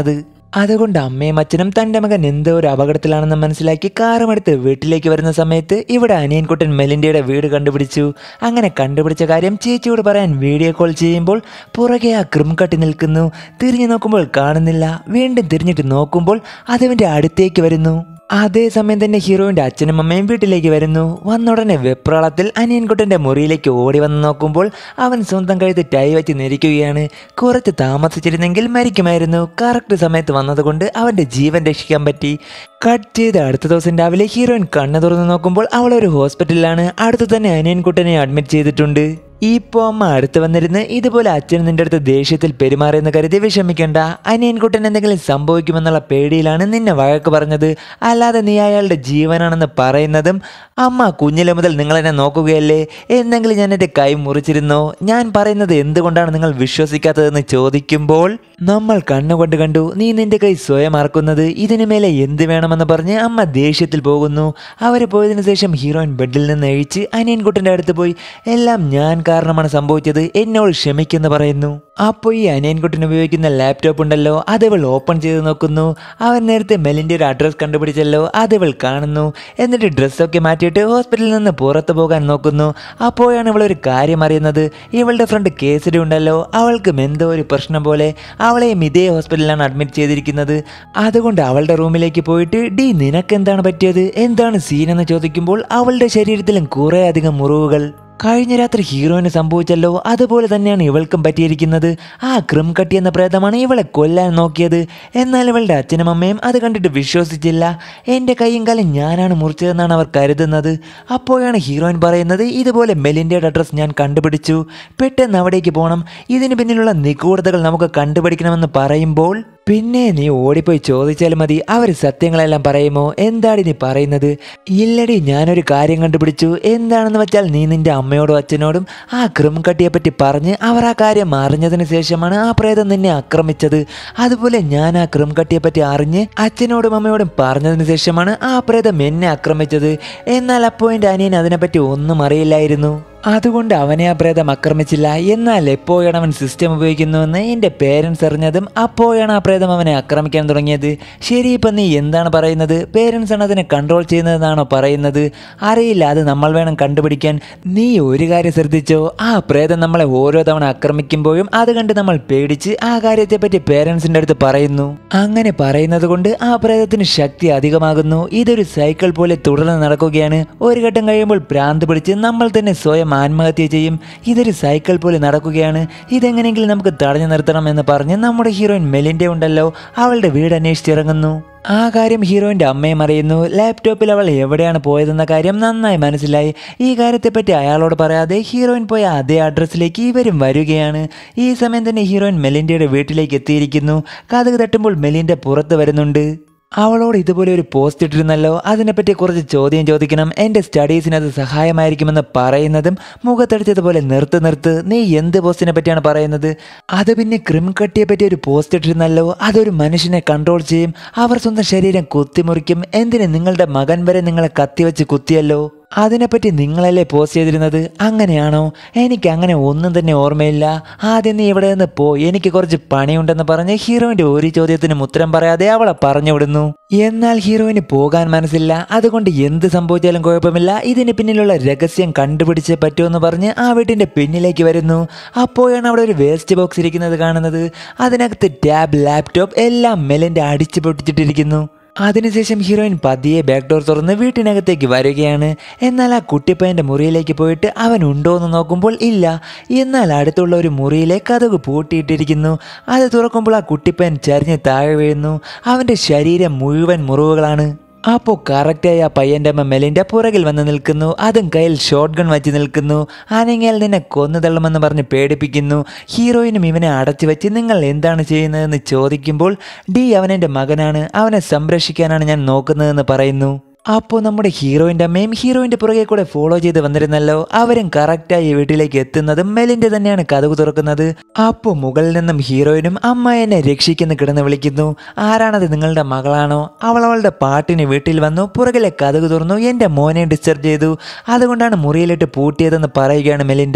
A: അതുകൊണ്ട് അമ്മയും അച്ഛനും തൻ്റെ മകൻ എന്തോ ഒരു അപകടത്തിലാണെന്ന് മനസ്സിലാക്കി കാറുമെടുത്ത് വീട്ടിലേക്ക് വരുന്ന സമയത്ത് ഇവിടെ അനിയൻകുട്ടൻ മെലിൻഡയുടെ വീട് കണ്ടുപിടിച്ചു അങ്ങനെ കണ്ടുപിടിച്ച കാര്യം ചേച്ചിയോട് പറയാൻ വീഡിയോ കോൾ ചെയ്യുമ്പോൾ പുറകെ ആ ക്രിം കട്ടി നിൽക്കുന്നു തിരിഞ്ഞു നോക്കുമ്പോൾ കാണുന്നില്ല വീണ്ടും തിരിഞ്ഞിട്ട് നോക്കുമ്പോൾ അതവൻ്റെ അടുത്തേക്ക് വരുന്നു അതേസമയം തന്നെ ഹീറോയിന്റെ അച്ഛനും അമ്മയും വീട്ടിലേക്ക് വരുന്നു വന്നുടനെ വെപ്രാളത്തിൽ അനിയൻകുട്ടന്റെ മുറിയിലേക്ക് ഓടി വന്ന് നോക്കുമ്പോൾ അവൻ സ്വന്തം കഴുത്ത് ടൈ വെച്ച് നിരിക്കുകയാണ് കുറച്ച് താമസിച്ചിരുന്നെങ്കിൽ മരിക്കുമായിരുന്നു കറക്റ്റ് സമയത്ത് വന്നതുകൊണ്ട് അവന്റെ ജീവൻ രക്ഷിക്കാൻ പറ്റി കട്ട് ചെയ്ത് അടുത്ത ദിവസം രാവിലെ ഹീറോയിൻ കണ്ണു തുറന്ന് നോക്കുമ്പോൾ അവൾ ഒരു ഹോസ്പിറ്റലിലാണ് അടുത്ത് തന്നെ അനിയൻകുട്ടനെ അഡ്മിറ്റ് ചെയ്തിട്ടുണ്ട് ഇപ്പോൾ അമ്മ അടുത്ത് വന്നിരുന്ന് ഇതുപോലെ അച്ഛൻ നിന്റെ അടുത്ത് ദേഷ്യത്തിൽ പെരുമാറിയെന്ന് കരുതി വിഷമിക്കണ്ട അനിയൻകുട്ടൻ എന്തെങ്കിലും സംഭവിക്കുമെന്നുള്ള പേടിയിലാണ് നിന്നെ വഴക്ക് പറഞ്ഞത് അല്ലാതെ നീ അയാളുടെ ജീവനാണെന്ന് പറയുന്നതും അമ്മ കുഞ്ഞിലെ മുതൽ നിങ്ങളെന്നെ നോക്കുകയല്ലേ എന്തെങ്കിലും ഞാൻ എൻ്റെ കൈ മുറിച്ചിരുന്നോ ഞാൻ പറയുന്നത് എന്തുകൊണ്ടാണ് നിങ്ങൾ വിശ്വസിക്കാത്തതെന്ന് ചോദിക്കുമ്പോൾ നമ്മൾ കണ്ണുകൊണ്ട് കണ്ടു നീ നിന്റെ കൈ സ്വയം അറക്കുന്നത് ഇതിനു മേലെ എന്ത് വേണമെന്ന് പറഞ്ഞ് അമ്മ ദേഷ്യത്തിൽ പോകുന്നു അവർ പോയതിനു ശേഷം ഹീറോയിൻ ബെഡിൽ നിന്ന് എഴിച്ച് അനിയൻകുട്ടൻ്റെ അടുത്ത് പോയി എല്ലാം ഞാൻ കാരണമാണ് സംഭവിച്ചത് എന്നോട് ക്ഷമിക്കെന്ന് പറയുന്നു അപ്പോൾ ഈ അനിയൻകുട്ടൻ ഉപയോഗിക്കുന്ന ലാപ്ടോപ്പ് ഉണ്ടല്ലോ അത് ഇവൾ ഓപ്പൺ ചെയ്ത് നോക്കുന്നു അവൻ നേരത്തെ മെലിൻ്റെ ഒരു അഡ്രസ്സ് കണ്ടുപിടിച്ചല്ലോ അത് ഇവൾ കാണുന്നു എന്നിട്ട് ഡ്രസ്സൊക്കെ മാറ്റിയിട്ട് ഹോസ്പിറ്റലിൽ നിന്ന് പുറത്തു പോകാൻ നോക്കുന്നു അപ്പോഴാണ് ഇവൾ ഒരു കാര്യം അറിയുന്നത് ഇവളുടെ ഫ്രണ്ട് കേസരി ഉണ്ടല്ലോ അവൾക്കും എന്തോ ഒരു പ്രശ്നം പോലെ അവളെയും ഇതേ ഹോസ്പിറ്റലിലാണ് അഡ്മിറ്റ് ചെയ്തിരിക്കുന്നത് അതുകൊണ്ട് അവളുടെ റൂമിലേക്ക് പോയിട്ട് ഡി നിനക്ക് എന്താണ് പറ്റിയത് എന്താണ് സീൻ എന്ന് ചോദിക്കുമ്പോൾ അവളുടെ ശരീരത്തിലും കുറേ അധികം മുറിവുകൾ കഴിഞ്ഞ രാത്രി ഹീറോയിന് സംഭവിച്ചല്ലോ അതുപോലെ തന്നെയാണ് ഇവൾക്കും പറ്റിയിരിക്കുന്നത് ആ ക്രിം കട്ടി എന്ന പ്രേതമാണ് ഇവളെ കൊല്ലാൻ നോക്കിയത് എന്നാൽ ഇവളുടെ അച്ഛനും അമ്മയും അത് കണ്ടിട്ട് വിശ്വസിച്ചില്ല എൻ്റെ കൈയും കാലം ഞാനാണ് മുറിച്ചതെന്നാണ് അവർ കരുതുന്നത് അപ്പോഴാണ് ഹീറോയിൻ പറയുന്നത് ഇതുപോലെ മെലിൻ്റെ അഡ്രസ് ഞാൻ കണ്ടുപിടിച്ചു പെട്ടെന്ന് അവിടേക്ക് പോകണം ഇതിന് പിന്നിലുള്ള നിഗൂഢതകൾ നമുക്ക് കണ്ടുപിടിക്കണമെന്ന് പറയുമ്പോൾ പിന്നെ നീ ഓടിപ്പോയി ചോദിച്ചാൽ മതി അവർ സത്യങ്ങളെല്ലാം പറയുമോ എന്താണ് നീ പറയുന്നത് ഇല്ലടി ഞാനൊരു കാര്യം കണ്ടുപിടിച്ചു എന്താണെന്ന് വെച്ചാൽ നീ നിന്റെ അമ്മയോടും അച്ഛനോടും ആ ക്രിം കട്ടിയെപ്പറ്റി പറഞ്ഞ് അവർ ആ കാര്യം അറിഞ്ഞതിന് ശേഷമാണ് ആ പ്രേതം നിന്നെ ആക്രമിച്ചത് അതുപോലെ ഞാൻ ആ ക്രിം കട്ടിയെപ്പറ്റി അറിഞ്ഞ് അച്ഛനോടും അമ്മയോടും പറഞ്ഞതിന് ശേഷമാണ് ആ പ്രേതം എന്നെ ആക്രമിച്ചത് എന്നാൽ അപ്പോൾ എൻ്റെ അനിയൻ അതിനെപ്പറ്റി ഒന്നും അറിയില്ലായിരുന്നു അതുകൊണ്ട് അവനെ ആ പ്രേതം ആക്രമിച്ചില്ല എന്നാൽ എപ്പോഴാണ് അവൻ സിസ്റ്റം ഉപയോഗിക്കുന്നുവെന്ന് എൻ്റെ പേരൻസ് അറിഞ്ഞതും അപ്പോഴാണ് ആ പ്രേതം അവനെ ആക്രമിക്കാൻ തുടങ്ങിയത് ശരി ഇപ്പം നീ എന്താണ് പറയുന്നത് പേരൻസ് ആണ് അതിനെ കൺട്രോൾ ചെയ്യുന്നതെന്നാണോ പറയുന്നത് അറിയില്ല അത് നമ്മൾ വേണം കണ്ടുപിടിക്കാൻ നീ ഒരു കാര്യം ശ്രദ്ധിച്ചോ ആ പ്രേതം നമ്മളെ ഓരോ തവണ ആക്രമിക്കുമ്പോഴും അത് കണ്ട് നമ്മൾ പേടിച്ച് ആ കാര്യത്തെപ്പറ്റി പേരൻസിൻ്റെ അടുത്ത് പറയുന്നു അങ്ങനെ പറയുന്നത് കൊണ്ട് ആ പ്രേതത്തിന് ശക്തി അധികമാകുന്നു ഇതൊരു സൈക്കിൾ പോലെ തുടർന്ന് നടക്കുകയാണ് ഒരു ഘട്ടം കഴിയുമ്പോൾ ഭ്രാന്ത് പിടിച്ച് നമ്മൾ തന്നെ സ്വയം ആത്മഹത്യ ചെയ്യും ഇതൊരു സൈക്കിൾ പോലെ നടക്കുകയാണ് ഇതെങ്ങനെയെങ്കിലും നമുക്ക് തടഞ്ഞു നിർത്തണം എന്ന് പറഞ്ഞ് നമ്മുടെ ഹീറോയിൻ മെലിൻ്റെ ഉണ്ടല്ലോ അവളുടെ വീട് അന്വേഷിച്ചിറങ്ങുന്നു ആ കാര്യം ഹീറോയിൻ്റെ അമ്മയും അറിയുന്നു ലാപ്ടോപ്പിൽ അവൾ എവിടെയാണ് പോയതെന്ന കാര്യം നന്നായി മനസ്സിലായി ഈ കാര്യത്തെപ്പറ്റി അയാളോട് പറയാതെ ഹീറോയിൻ പോയ അതേ അഡ്രസ്സിലേക്ക് ഇവരും വരികയാണ് ഈ സമയം തന്നെ ഹീറോയിൻ മെലിൻ്റെയുടെ വീട്ടിലേക്ക് എത്തിയിരിക്കുന്നു കഥക് തട്ടുമ്പോൾ മെലിൻ്റെ പുറത്ത് വരുന്നുണ്ട് അവളോട് ഇതുപോലെ ഒരു പോസ്റ്റ് ഇട്ടിരുന്നല്ലോ അതിനെപ്പറ്റി കുറച്ച് ചോദ്യം ചോദിക്കണം എൻ്റെ സ്റ്റഡീസിന് അത് സഹായമായിരിക്കുമെന്ന് പറയുന്നതും മുഖത്തടിച്ചതുപോലെ നിർത്ത് നിർത്ത് നീ എന്ത് പോസ്റ്റിനെ പറ്റിയാണ് പറയുന്നത് അത് പിന്നെ ക്രിം കട്ടിയെ പറ്റി ഒരു പോസ്റ്റ് ഇട്ടിരുന്നല്ലോ അതൊരു മനുഷ്യനെ കൺട്രോൾ ചെയ്യും അവർ സ്വന്തം ശരീരം കുത്തിമുറിക്കും എന്തിന് നിങ്ങളുടെ മകൻ വരെ നിങ്ങളെ കത്തിവെച്ച് കുത്തിയല്ലോ അതിനെപ്പറ്റി നിങ്ങളല്ലേ പോസ്റ്റ് ചെയ്തിരുന്നത് അങ്ങനെയാണോ എനിക്ക് അങ്ങനെ ഒന്നും തന്നെ ഓർമ്മയില്ല ആദ്യം നീ ഇവിടെ നിന്ന് പോ എനിക്ക് കുറച്ച് പണിയുണ്ടെന്ന് പറഞ്ഞ് ഹീറോയിന്റെ ഒരു ചോദ്യത്തിനും ഉത്തരം പറയാതെ അവളെ പറഞ്ഞു വിടുന്നു എന്നാൽ ഹീറോയിന് പോകാൻ മനസ്സില്ല അതുകൊണ്ട് എന്ത് സംഭവിച്ചാലും കുഴപ്പമില്ല ഇതിന് പിന്നിലുള്ള രഹസ്യം കണ്ടുപിടിച്ചേ പറ്റുമെന്ന് പറഞ്ഞ് ആ വീട്ടിന്റെ പിന്നിലേക്ക് വരുന്നു അപ്പോഴാണ് അവിടെ ഒരു വേസ്റ്റ് ബോക്സ് ഇരിക്കുന്നത് കാണുന്നത് അതിനകത്ത് ടാബ് ലാപ്ടോപ്പ് എല്ലാം മെലിന്റെ അടിച്ചു പൊട്ടിച്ചിട്ടിരിക്കുന്നു അതിനുശേഷം ഹീറോയിൻ പതിയെ ബാക്ക് ഡോർ തുറന്ന് വീട്ടിനകത്തേക്ക് വരികയാണ് എന്നാൽ ആ കുട്ടിപ്പയ്യൻ്റെ മുറിയിലേക്ക് പോയിട്ട് അവൻ ഉണ്ടോ എന്ന് നോക്കുമ്പോൾ ഇല്ല എന്നാൽ അടുത്തുള്ള ഒരു മുറിയിലെ കഥക് പൂട്ടിയിട്ടിരിക്കുന്നു അത് തുറക്കുമ്പോൾ ആ കുട്ടിപ്പയ്യൻ ചരിഞ്ഞ് താഴെ വീഴുന്നു അവൻ്റെ ശരീരം മുഴുവൻ മുറിവുകളാണ് അപ്പോൾ കറക്റ്റായി ആ പയ്യൻ്റെ അമ്മ മെലിൻ്റെ പുറകിൽ വന്ന് നിൽക്കുന്നു അതും കയ്യിൽ ഷോട്ട് ഗൺ വെച്ച് നിൽക്കുന്നു അനങ്ങിയാൽ നിന്നെ കൊന്നു തള്ളുമെന്ന് പറഞ്ഞ് പേടിപ്പിക്കുന്നു ഹീറോയിനും ഇവനെ അടച്ചു വെച്ച് നിങ്ങൾ എന്താണ് ചെയ്യുന്നതെന്ന് ചോദിക്കുമ്പോൾ ഡി അവനെൻ്റെ മകനാണ് അവനെ സംരക്ഷിക്കാനാണ് ഞാൻ നോക്കുന്നതെന്ന് പറയുന്നു അപ്പോൾ നമ്മുടെ ഹീറോയിൻ്റെ അമ്മയും ഹീറോയിൻ്റെ പുറകെ കൂടെ ഫോളോ ചെയ്ത് വന്നിരുന്നല്ലോ അവരും കറക്റ്റായി വീട്ടിലേക്ക് എത്തുന്നതും മെലിൻ്റെ തന്നെയാണ് കഥകു തുറക്കുന്നത് അപ്പോൾ മുകളിൽ നിന്നും ഹീറോയിനും അമ്മ എന്നെ രക്ഷിക്കുന്ന കിടന്ന് വിളിക്കുന്നു ആരാണത് നിങ്ങളുടെ മകളാണോ അവൾ അവളുടെ പാട്ടിന് വീട്ടിൽ വന്നു പുറകിലെ കഥകു തുറന്നു എൻ്റെ മോനെ ഡിസ്റ്റർബ് ചെയ്തു അതുകൊണ്ടാണ് മുറിയിലിട്ട് പൂട്ടിയതെന്ന് പറയുകയാണ് മെലിൻഡ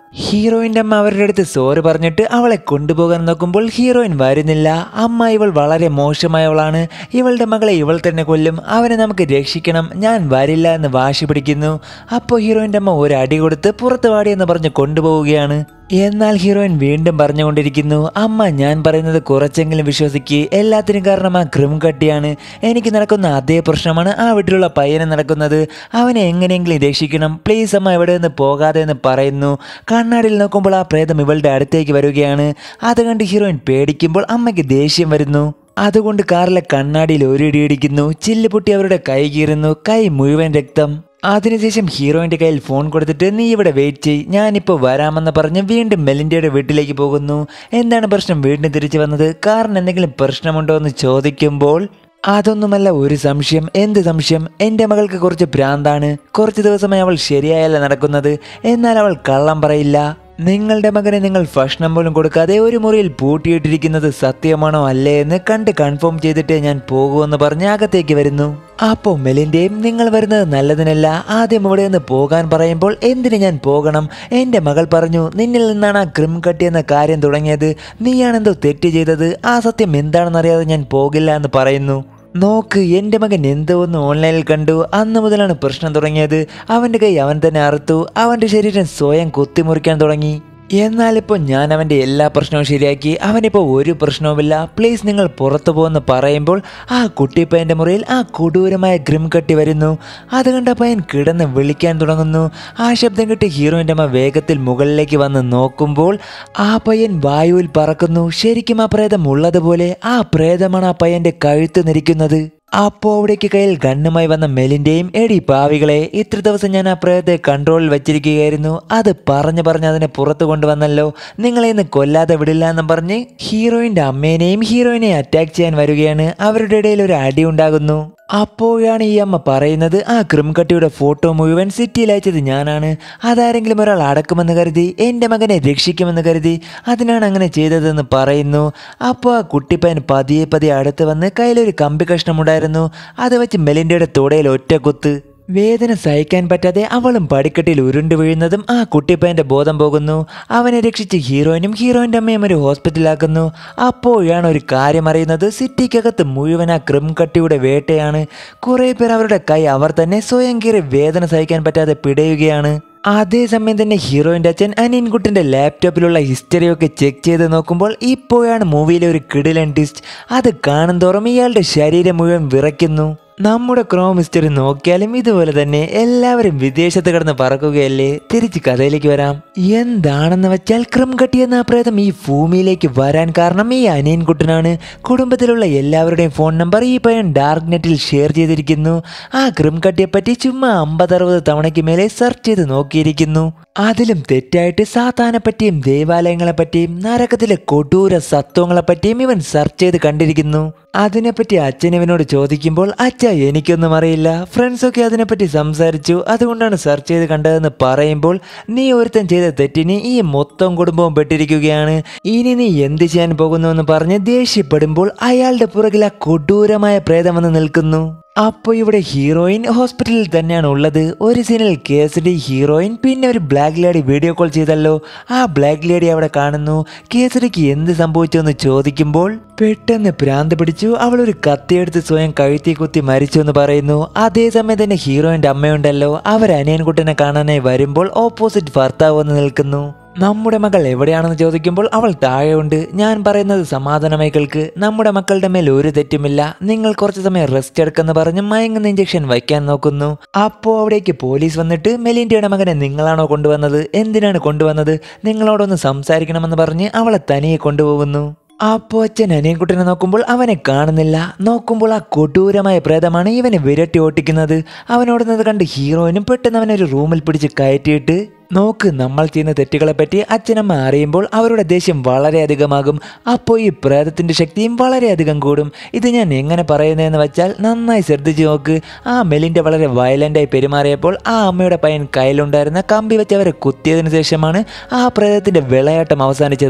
A: ഹീറോയിൻ്റെ അമ്മ അവരുടെ അടുത്ത് സോറി പറഞ്ഞിട്ട് അവളെ കൊണ്ടുപോകാൻ നോക്കുമ്പോൾ ഹീറോയിൻ വരുന്നില്ല അമ്മ ഇവൾ വളരെ മോശമായവളാണ് ഇവളുടെ മകളെ ഇവൾ തന്നെ കൊല്ലും അവനെ നമുക്ക് രക്ഷിക്കണം ഞാൻ വരില്ല എന്ന് വാശി പിടിക്കുന്നു അപ്പോൾ ഹീറോയിൻ്റെ അമ്മ ഒരു അടി കൊടുത്ത് പുറത്ത് വാടിയെന്ന് പറഞ്ഞ് കൊണ്ടുപോവുകയാണ് എന്നാൽ ഹീറോയിൻ വീണ്ടും പറഞ്ഞുകൊണ്ടിരിക്കുന്നു അമ്മ ഞാൻ പറയുന്നത് കുറച്ചെങ്കിലും വിശ്വസിക്ക് എല്ലാത്തിനും കാരണം ആ ക്രിം കട്ടിയാണ് എനിക്ക് നടക്കുന്ന അതേ പ്രശ്നമാണ് ആ വീട്ടിലുള്ള പയ്യന് നടക്കുന്നത് അവനെ എങ്ങനെയെങ്കിലും രക്ഷിക്കണം പ്ലീസ് അമ്മ എവിടെ നിന്ന് പോകാതെ എന്ന് പറയുന്നു കണ്ണാടിയിൽ നോക്കുമ്പോൾ ആ പ്രേതം ഇവളുടെ അടുത്തേക്ക് വരികയാണ് അത് കണ്ട് ഹീറോയിൻ പേടിക്കുമ്പോൾ അമ്മയ്ക്ക് ദേഷ്യം വരുന്നു അതുകൊണ്ട് കാറിലെ കണ്ണാടിയിൽ ഒരു ഇടിയിടിക്കുന്നു ചില്ല് പൊട്ടി അവരുടെ കൈ കീറുന്നു കൈ മുഴുവൻ രക്തം അതിനുശേഷം ഹീറോയിന്റെ കയ്യിൽ ഫോൺ കൊടുത്തിട്ട് നീ ഇവിടെ വെയിറ്റ് ചെയ് ഞാനിപ്പോൾ വരാമെന്ന് പറഞ്ഞ് വീണ്ടും മെലിൻഡയുടെ വീട്ടിലേക്ക് പോകുന്നു എന്താണ് പ്രശ്നം വീണ്ടും തിരിച്ചു വന്നത് കാറിന് എന്തെങ്കിലും പ്രശ്നമുണ്ടോ എന്ന് ചോദിക്കുമ്പോൾ അതൊന്നുമല്ല ഒരു സംശയം എന്ത് സംശയം എൻ്റെ മകൾക്ക് കുറച്ച് ഭ്രാന്താണ് കുറച്ച് ദിവസമായി അവൾ ശരിയായല്ല നടക്കുന്നത് എന്നാൽ അവൾ കള്ളം പറയില്ല നിങ്ങളുടെ മകനെ നിങ്ങൾ ഭക്ഷണം പോലും കൊടുക്കാതെ ഒരു മുറിയിൽ പൂട്ടിയിട്ടിരിക്കുന്നത് സത്യമാണോ അല്ലേ എന്ന് കണ്ട് കൺഫേം ചെയ്തിട്ട് ഞാൻ പോകുമെന്ന് പറഞ്ഞ് അകത്തേക്ക് വരുന്നു അപ്പോൾ മെലിൻ്റെയും നിങ്ങൾ വരുന്നത് നല്ലതിനല്ല ആദ്യം ഇവിടെ നിന്ന് പോകാൻ പറയുമ്പോൾ എന്തിന് ഞാൻ പോകണം എൻ്റെ മകൾ പറഞ്ഞു നിന്നിൽ നിന്നാണ് ആ ക്രിം കട്ടിയെന്ന കാര്യം തുടങ്ങിയത് നീയാണെന്തോ തെറ്റ് ചെയ്തത് ആ സത്യം എന്താണെന്നറിയാതെ ഞാൻ പോകില്ല എന്ന് പറയുന്നു നോക്ക് എൻ്റെ മകൻ എന്തോ ഒന്ന് ഓൺലൈനിൽ കണ്ടു അന്ന് മുതലാണ് പ്രശ്നം തുടങ്ങിയത് അവൻ്റെ കൈ അവൻ തന്നെ അറുത്തു അവൻ്റെ ശരീരം സ്വയം കുത്തിമുറിക്കാൻ തുടങ്ങി എന്നാൽ ഇപ്പോൾ ഞാൻ അവൻ്റെ എല്ലാ പ്രശ്നവും ശരിയാക്കി അവനിപ്പോൾ ഒരു പ്രശ്നവുമില്ല പ്ലീസ് നിങ്ങൾ പുറത്തു പോകുമെന്ന് പറയുമ്പോൾ ആ കുട്ടിപ്പയ്യൻ്റെ മുറിയിൽ ആ കൊടൂരമായ ഗ്രിം കട്ടി വരുന്നു അത് കണ്ട പയ്യൻ കിടന്ന് വിളിക്കാൻ തുടങ്ങുന്നു ആ ശബ്ദം കേട്ട് ഹീറോയിൻ്റെ അമ്മ വേഗത്തിൽ മുകളിലേക്ക് വന്ന് നോക്കുമ്പോൾ ആ പയ്യൻ വായുവിൽ പറക്കുന്നു ശരിക്കും ആ പ്രേതം ഉള്ളതുപോലെ ആ പ്രേതമാണ് ആ പയ്യൻ്റെ കഴുത്ത് നിരിക്കുന്നത് അപ്പോൾ അവിടേക്ക് കയ്യിൽ ഗണ്ണുമായി വന്ന മെലിൻ്റെയും എടി പാവികളെ ഇത്ര ദിവസം ഞാൻ ആ പ്രേതത്തെ കൺട്രോളിൽ വെച്ചിരിക്കുകയായിരുന്നു അത് പറഞ്ഞു പറഞ്ഞ് അതിനെ പുറത്തു കൊണ്ടുവന്നല്ലോ നിങ്ങളെ ഇന്ന് കൊല്ലാതെ വിടില്ല എന്നും പറഞ്ഞ് ഹീറോയിൻ്റെ അമ്മേനെയും ഹീറോയിനെയും അറ്റാക്ക് ചെയ്യാൻ വരികയാണ് അവരുടെ ഇടയിൽ ഒരു അടി ഉണ്ടാകുന്നു അപ്പോഴാണ് ഈ അമ്മ പറയുന്നത് ആ ക്രിംകട്ടിയുടെ ഫോട്ടോ മുഴുവൻ സിറ്റിയിൽ അയച്ചത് ഞാനാണ് അതാരെങ്കിലും ഒരാൾ അടക്കുമെന്ന് കരുതി എൻ്റെ മകനെ രക്ഷിക്കുമെന്ന് കരുതി അതിനാണ് അങ്ങനെ ചെയ്തതെന്ന് പറയുന്നു അപ്പോൾ ആ കുട്ടിപ്പയൻ പതിയെ പതിയെ അടുത്ത് വന്ന് കയ്യിലൊരു കമ്പി കഷ്ണമുണ്ടായിരുന്നു അത് വെച്ച് മെലിൻ്റെയുടെ തുടയിൽ ഒറ്റ കുത്ത് വേദന സഹിക്കാൻ പറ്റാതെ അവളും പടിക്കെട്ടിൽ ഉരുണ്ടു വീഴുന്നതും ആ കുട്ടിപ്പയൻ്റെ ബോധം പോകുന്നു അവനെ രക്ഷിച്ച് ഹീറോയിനും ഹീറോയിൻ്റെ അമ്മയും ഒരു ഹോസ്പിറ്റലാക്കുന്നു അപ്പോഴാണ് ഒരു കാര്യം അറിയുന്നത് സിറ്റിക്കകത്ത് മുഴുവൻ ആ ക്രിം കട്ടിയുടെ വേട്ടയാണ് കുറേ പേർ അവരുടെ കൈ അവർ തന്നെ സ്വയം കീറി വേദന സഹിക്കാൻ പറ്റാതെ പിടയുകയാണ് അതേസമയം തന്നെ ഹീറോയിൻ്റെ അച്ഛൻ അനിയൻകുട്ടിൻ്റെ ലാപ്ടോപ്പിലുള്ള ഹിസ്റ്ററിയൊക്കെ ചെക്ക് ചെയ്ത് നോക്കുമ്പോൾ ഇപ്പോഴാണ് മൂവിയിലെ ഒരു കിടിലൻ ടിസ്റ്റ് അത് കാണും തോറും ഇയാളുടെ ശരീരം മുഴുവൻ വിറയ്ക്കുന്നു നമ്മുടെ ക്രോം ഹിസ്റ്ററി നോക്കിയാലും ഇതുപോലെ തന്നെ എല്ലാവരും വിദേശത്ത് കിടന്ന് പറക്കുകയല്ലേ തിരിച്ച് കഥയിലേക്ക് വരാം എന്താണെന്ന് വെച്ചാൽ ക്രം കട്ടിയെന്ന ആ പ്രേതം ഈ ഭൂമിയിലേക്ക് വരാൻ കാരണം ഈ അനിയൻകുട്ടനാണ് കുടുംബത്തിലുള്ള എല്ലാവരുടെയും ഫോൺ നമ്പർ ഈ പയ്യൻ ഡാർക്ക് നെറ്റിൽ ഷെയർ ചെയ്തിരിക്കുന്നു ആ ക്രിം കട്ടിയെപ്പറ്റി ചുമ്മാ അമ്പതറുപത് തവണയ്ക്ക് മേലെ സെർച്ച് ചെയ്ത് നോക്കിയിരിക്കുന്നു അതിലും തെറ്റായിട്ട് സാത്താനെ പറ്റിയും ദേവാലയങ്ങളെ പറ്റിയും നരകത്തിലെ കൊടൂര സത്വങ്ങളെ പറ്റിയും ഇവൻ സെർച്ച് ചെയ്ത് കണ്ടിരിക്കുന്നു അതിനെപ്പറ്റി അച്ഛൻ ഇവനോട് ചോദിക്കുമ്പോൾ അച്ഛ എനിക്കൊന്നും അറിയില്ല ഫ്രണ്ട്സൊക്കെ അതിനെപ്പറ്റി സംസാരിച്ചു അതുകൊണ്ടാണ് സെർച്ച് ചെയ്ത് കണ്ടതെന്ന് പറയുമ്പോൾ നീ ഒരുത്തൻ ചെയ്ത തെറ്റിന് ഈ മൊത്തം കുടുംബവും പെട്ടിരിക്കുകയാണ് ഇനി നീ എന്ത് ചെയ്യാൻ പോകുന്നു എന്ന് പറഞ്ഞ് ദേഷ്യപ്പെടുമ്പോൾ അയാളുടെ പുറകിൽ ആ കൊടൂരമായ പ്രേതം വന്ന് നിൽക്കുന്നു അപ്പോൾ ഇവിടെ ഹീറോയിൻ ഹോസ്പിറ്റലിൽ തന്നെയാണ് ഉള്ളത് ഒരു സീനിൽ കേസരി ഹീറോയിൻ പിന്നെ ഒരു ബ്ലാക്ക് ലേഡി വീഡിയോ കോൾ ചെയ്തല്ലോ ആ ബ്ലാക്ക് ലേഡി അവിടെ കാണുന്നു കേസരിക്ക് എന്ത് സംഭവിച്ചു എന്ന് ചോദിക്കുമ്പോൾ പെട്ടെന്ന് ഭ്രാന്ത് പിടിച്ചു അവൾ ഒരു കത്തിയെടുത്ത് സ്വയം കഴുത്തി കുത്തി മരിച്ചു എന്ന് പറയുന്നു അതേസമയം തന്നെ ഹീറോയിൻ്റെ അമ്മയുണ്ടല്ലോ അവർ അനിയൻകുട്ടനെ കാണാനായി വരുമ്പോൾ ഓപ്പോസിറ്റ് ഭർത്താവ് വന്ന് നിൽക്കുന്നു നമ്മുടെ മകൾ എവിടെയാണെന്ന് ചോദിക്കുമ്പോൾ അവൾ താഴെയുണ്ട് ഞാൻ പറയുന്നത് സമാധാനമായി കേൾക്ക് നമ്മുടെ മക്കളുടെ മേൽ ഒരു തെറ്റുമില്ല നിങ്ങൾ കുറച്ച് സമയം റെസ്റ്റ് എടുക്കെന്ന് പറഞ്ഞ് മയങ്ങുന്ന ഇഞ്ചക്ഷൻ വയ്ക്കാൻ നോക്കുന്നു അപ്പോൾ അവിടേക്ക് പോലീസ് വന്നിട്ട് മെലിൻഡയുടെ മകനെ നിങ്ങളാണോ കൊണ്ടുവന്നത് എന്തിനാണ് കൊണ്ടുവന്നത് നിങ്ങളോടൊന്ന് സംസാരിക്കണമെന്ന് പറഞ്ഞ് അവളെ തനിയെ കൊണ്ടുപോകുന്നു അപ്പോൾ അച്ഛൻ അനിയൻകുട്ടനെ നോക്കുമ്പോൾ അവനെ കാണുന്നില്ല നോക്കുമ്പോൾ ആ കൊടൂരമായ പ്രേതമാണ് ഇവനെ വിരട്ടി ഓട്ടിക്കുന്നത് അവനോടുന്നത് കണ്ട് ഹീറോയിനും പെട്ടെന്ന് അവനൊരു റൂമിൽ പിടിച്ച് കയറ്റിയിട്ട് നോക്ക് നമ്മൾ ചെയ്യുന്ന തെറ്റുകളെ പറ്റി അച്ഛനമ്മ അറിയുമ്പോൾ അവരുടെ ദേഷ്യം വളരെയധികമാകും അപ്പോൾ ഈ പ്രേതത്തിൻ്റെ ശക്തിയും വളരെയധികം കൂടും ഇത് ഞാൻ എങ്ങനെ പറയുന്നതെന്ന് വെച്ചാൽ നന്നായി ശ്രദ്ധിച്ചു നോക്ക് ആ മെലിൻ്റെ വളരെ വയലൻ്റായി പെരുമാറിയപ്പോൾ ആ അമ്മയുടെ പയ്യൻ കയ്യിലുണ്ടായിരുന്ന കമ്പി വെച്ച് അവരെ കുത്തിയതിനു ശേഷമാണ് ആ പ്രേതത്തിൻ്റെ വിളയാട്ടം അവസാനിച്ചത്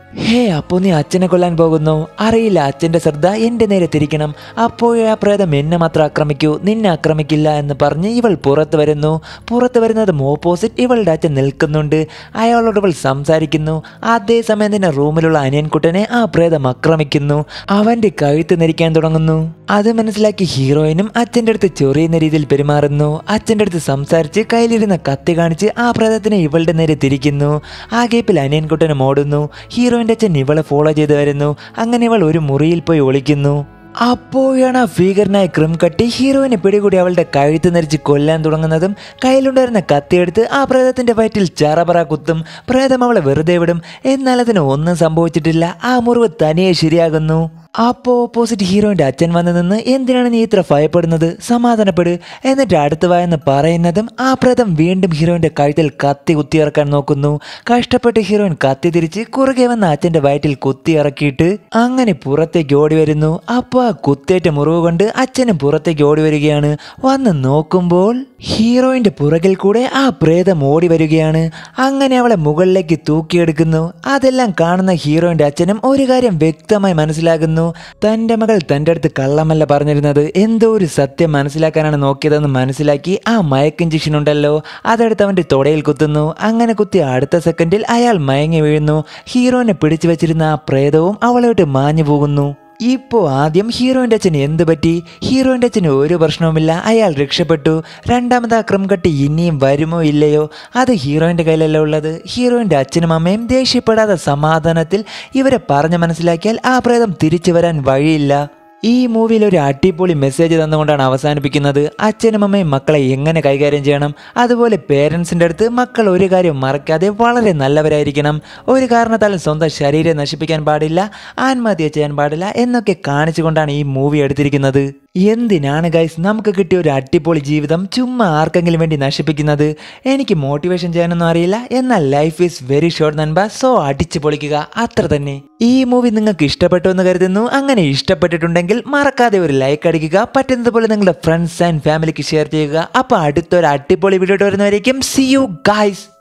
A: ഹേ അപ്പോ നീ അച്ഛനെ കൊല്ലാൻ പോകുന്നു അറിയില്ല അച്ഛന്റെ ശ്രദ്ധ എന്റെ നേരെ തിരിക്കണം അപ്പോഴേ ആ പ്രേതം എന്നെ മാത്രം ആക്രമിക്കൂ നിന്നെ ആക്രമിക്കില്ല എന്ന് പറഞ്ഞ് ഇവൾ പുറത്ത് വരുന്നു പുറത്ത് വരുന്നതും ഓപ്പോസിറ്റ് ഇവളുടെ അച്ഛൻ നിൽക്കുന്നുണ്ട് അയാളോട് ഇവൾ സംസാരിക്കുന്നു അതേസമയം തന്നെ റൂമിലുള്ള അനിയൻകുട്ടനെ ആ പ്രേതം ആക്രമിക്കുന്നു അവന്റെ കഴുത്ത് നെരിക്കാൻ തുടങ്ങുന്നു അത് മനസ്സിലാക്കി ഹീറോയിനും അച്ഛൻ്റെ അടുത്ത് ചൊറിയുന്ന രീതിയിൽ പെരുമാറുന്നു അച്ഛൻ്റെ അടുത്ത് സംസാരിച്ച് കയ്യിലിരുന്ന കത്തി കാണിച്ച് ആ പ്രേതത്തിനെ ഇവളുടെ നേരെ തിരിക്കുന്നു ആ ഗേപ്പിൽ അനിയൻകുട്ടനും ഓടുന്നു ഹീറോയിൻ്റെ അച്ഛൻ ഇവളെ ഫോളോ ചെയ്ത് വരുന്നു അങ്ങനെ ഇവൾ ഒരു മുറിയിൽ പോയി ഒളിക്കുന്നു അപ്പോഴാണ് ആ ഭീകരനായ ക്രിം കട്ടി ഹീറോയിനെ പിടികൂടി അവളുടെ കഴുത്ത് നെരിച്ച് കൊല്ലാൻ തുടങ്ങുന്നതും കയ്യിലുണ്ടായിരുന്ന കത്തിയെടുത്ത് ആ പ്രേതത്തിന്റെ വയറ്റിൽ ചറപറ കുത്തും പ്രേതം അവളെ വെറുതെ വിടും എന്നാൽ അതിന് ഒന്നും സംഭവിച്ചിട്ടില്ല ആ മുറിവ് തനിയെ ശരിയാകുന്നു അപ്പോൾ ഓപ്പോസിറ്റ് ഹീറോയിന്റെ അച്ഛൻ വന്ന് നിന്ന് എന്തിനാണ് നീ ഇത്ര ഭയപ്പെടുന്നത് സമാധാനപ്പെട് എന്നിട്ട് അടുത്ത് വായെന്ന് പറയുന്നതും ആ പ്രേതം വീണ്ടും ഹീറോയിന്റെ കഴുത്തിൽ കത്തി കുത്തിയിറക്കാൻ നോക്കുന്നു കഷ്ടപ്പെട്ട് ഹീറോയിൻ കത്തി തിരിച്ച് കുറുകെ വന്ന അച്ഛന്റെ വയറ്റിൽ കുത്തി ഇറക്കിയിട്ട് അങ്ങനെ പുറത്തേക്ക് ഓടി വരുന്നു അപ്പോൾ ആ കുത്തേറ്റ മുറിവ് കൊണ്ട് അച്ഛനും പുറത്തേക്ക് ഓടി വരികയാണ് വന്ന് നോക്കുമ്പോൾ ഹീറോയിന്റെ പുറകിൽ കൂടെ ആ പ്രേതം ഓടി വരികയാണ് അങ്ങനെ അവളെ മുകളിലേക്ക് തൂക്കിയെടുക്കുന്നു അതെല്ലാം കാണുന്ന ഹീറോയിന്റെ അച്ഛനും ഒരു കാര്യം വ്യക്തമായി മനസ്സിലാകുന്നു തന്റെ മകൾ തന്റെ അടുത്ത് കള്ളമല്ല പറഞ്ഞിരുന്നത് എന്തോ ഒരു സത്യം മനസ്സിലാക്കാനാണ് നോക്കിയതെന്ന് മനസ്സിലാക്കി ആ മയക്ക് ഇഞ്ചക്ഷൻ ഉണ്ടല്ലോ അതെടുത്ത് അവന്റെ തൊടയിൽ കുത്തുന്നു അങ്ങനെ കുത്തി അടുത്ത സെക്കൻഡിൽ അയാൾ മയങ്ങി വീഴുന്നു ഹീറോയിനെ പിടിച്ചു വെച്ചിരുന്ന ആ പ്രേതവും അവളെ വിട്ട് മാഞ്ഞു പോകുന്നു ഇപ്പോൾ ആദ്യം ഹീറോയിൻ്റെ അച്ഛന് എന്ത് പറ്റി ഹീറോയിൻ്റെ അച്ഛന് ഒരു പ്രശ്നവുമില്ല അയാൾ രക്ഷപ്പെട്ടു രണ്ടാമത് ആ ക്രം കട്ടി ഇനിയും വരുമോ ഇല്ലയോ അത് ഹീറോയിൻ്റെ കയ്യിലല്ല ഉള്ളത് ഹീറോയിൻ്റെ അച്ഛനും അമ്മയും ദേഷ്യപ്പെടാതെ സമാധാനത്തിൽ ഇവരെ പറഞ്ഞ് മനസ്സിലാക്കിയാൽ ആ പ്രേതം തിരിച്ചു വരാൻ വഴിയില്ല ഈ മൂവിയിൽ ഒരു അടിപൊളി മെസ്സേജ് തന്നുകൊണ്ടാണ് അവസാനിപ്പിക്കുന്നത് അച്ഛനും അമ്മയും മക്കളെ എങ്ങനെ കൈകാര്യം ചെയ്യണം അതുപോലെ പേരൻസിൻ്റെ അടുത്ത് മക്കൾ ഒരു കാര്യം മറക്കാതെ വളരെ നല്ലവരായിരിക്കണം ഒരു കാരണത്താലും സ്വന്തം ശരീരം നശിപ്പിക്കാൻ പാടില്ല ആത്മഹത്യ ചെയ്യാൻ പാടില്ല എന്നൊക്കെ കാണിച്ചുകൊണ്ടാണ് ഈ മൂവി എടുത്തിരിക്കുന്നത് എന്തിനാണ് ഗൈസ് നമുക്ക് കിട്ടിയ ഒരു അടിപൊളി ജീവിതം ചുമ്മാ ആർക്കെങ്കിലും വേണ്ടി നശിപ്പിക്കുന്നത് എനിക്ക് മോട്ടിവേഷൻ ചെയ്യാനൊന്നും അറിയില്ല എന്നാൽ ലൈഫ് ഈസ് വെരി ഷോർട്ട് നൻപ സോ അടിച്ചു പൊളിക്കുക അത്ര തന്നെ ഈ മൂവി നിങ്ങൾക്ക് ഇഷ്ടപ്പെട്ടു എന്ന് കരുതുന്നു അങ്ങനെ ഇഷ്ടപ്പെട്ടിട്ടുണ്ടെങ്കിൽ മറക്കാതെ ഒരു ലൈക്ക് അടിക്കുക പറ്റുന്നത് പോലെ നിങ്ങളുടെ ഫ്രണ്ട്സ് ആൻഡ് ഫാമിലിക്ക് ഷെയർ ചെയ്യുക അപ്പോൾ അടുത്തൊരു അടിപൊളി വീഡിയോ വരുന്നവരേക്കും സി യു ഗൈസ്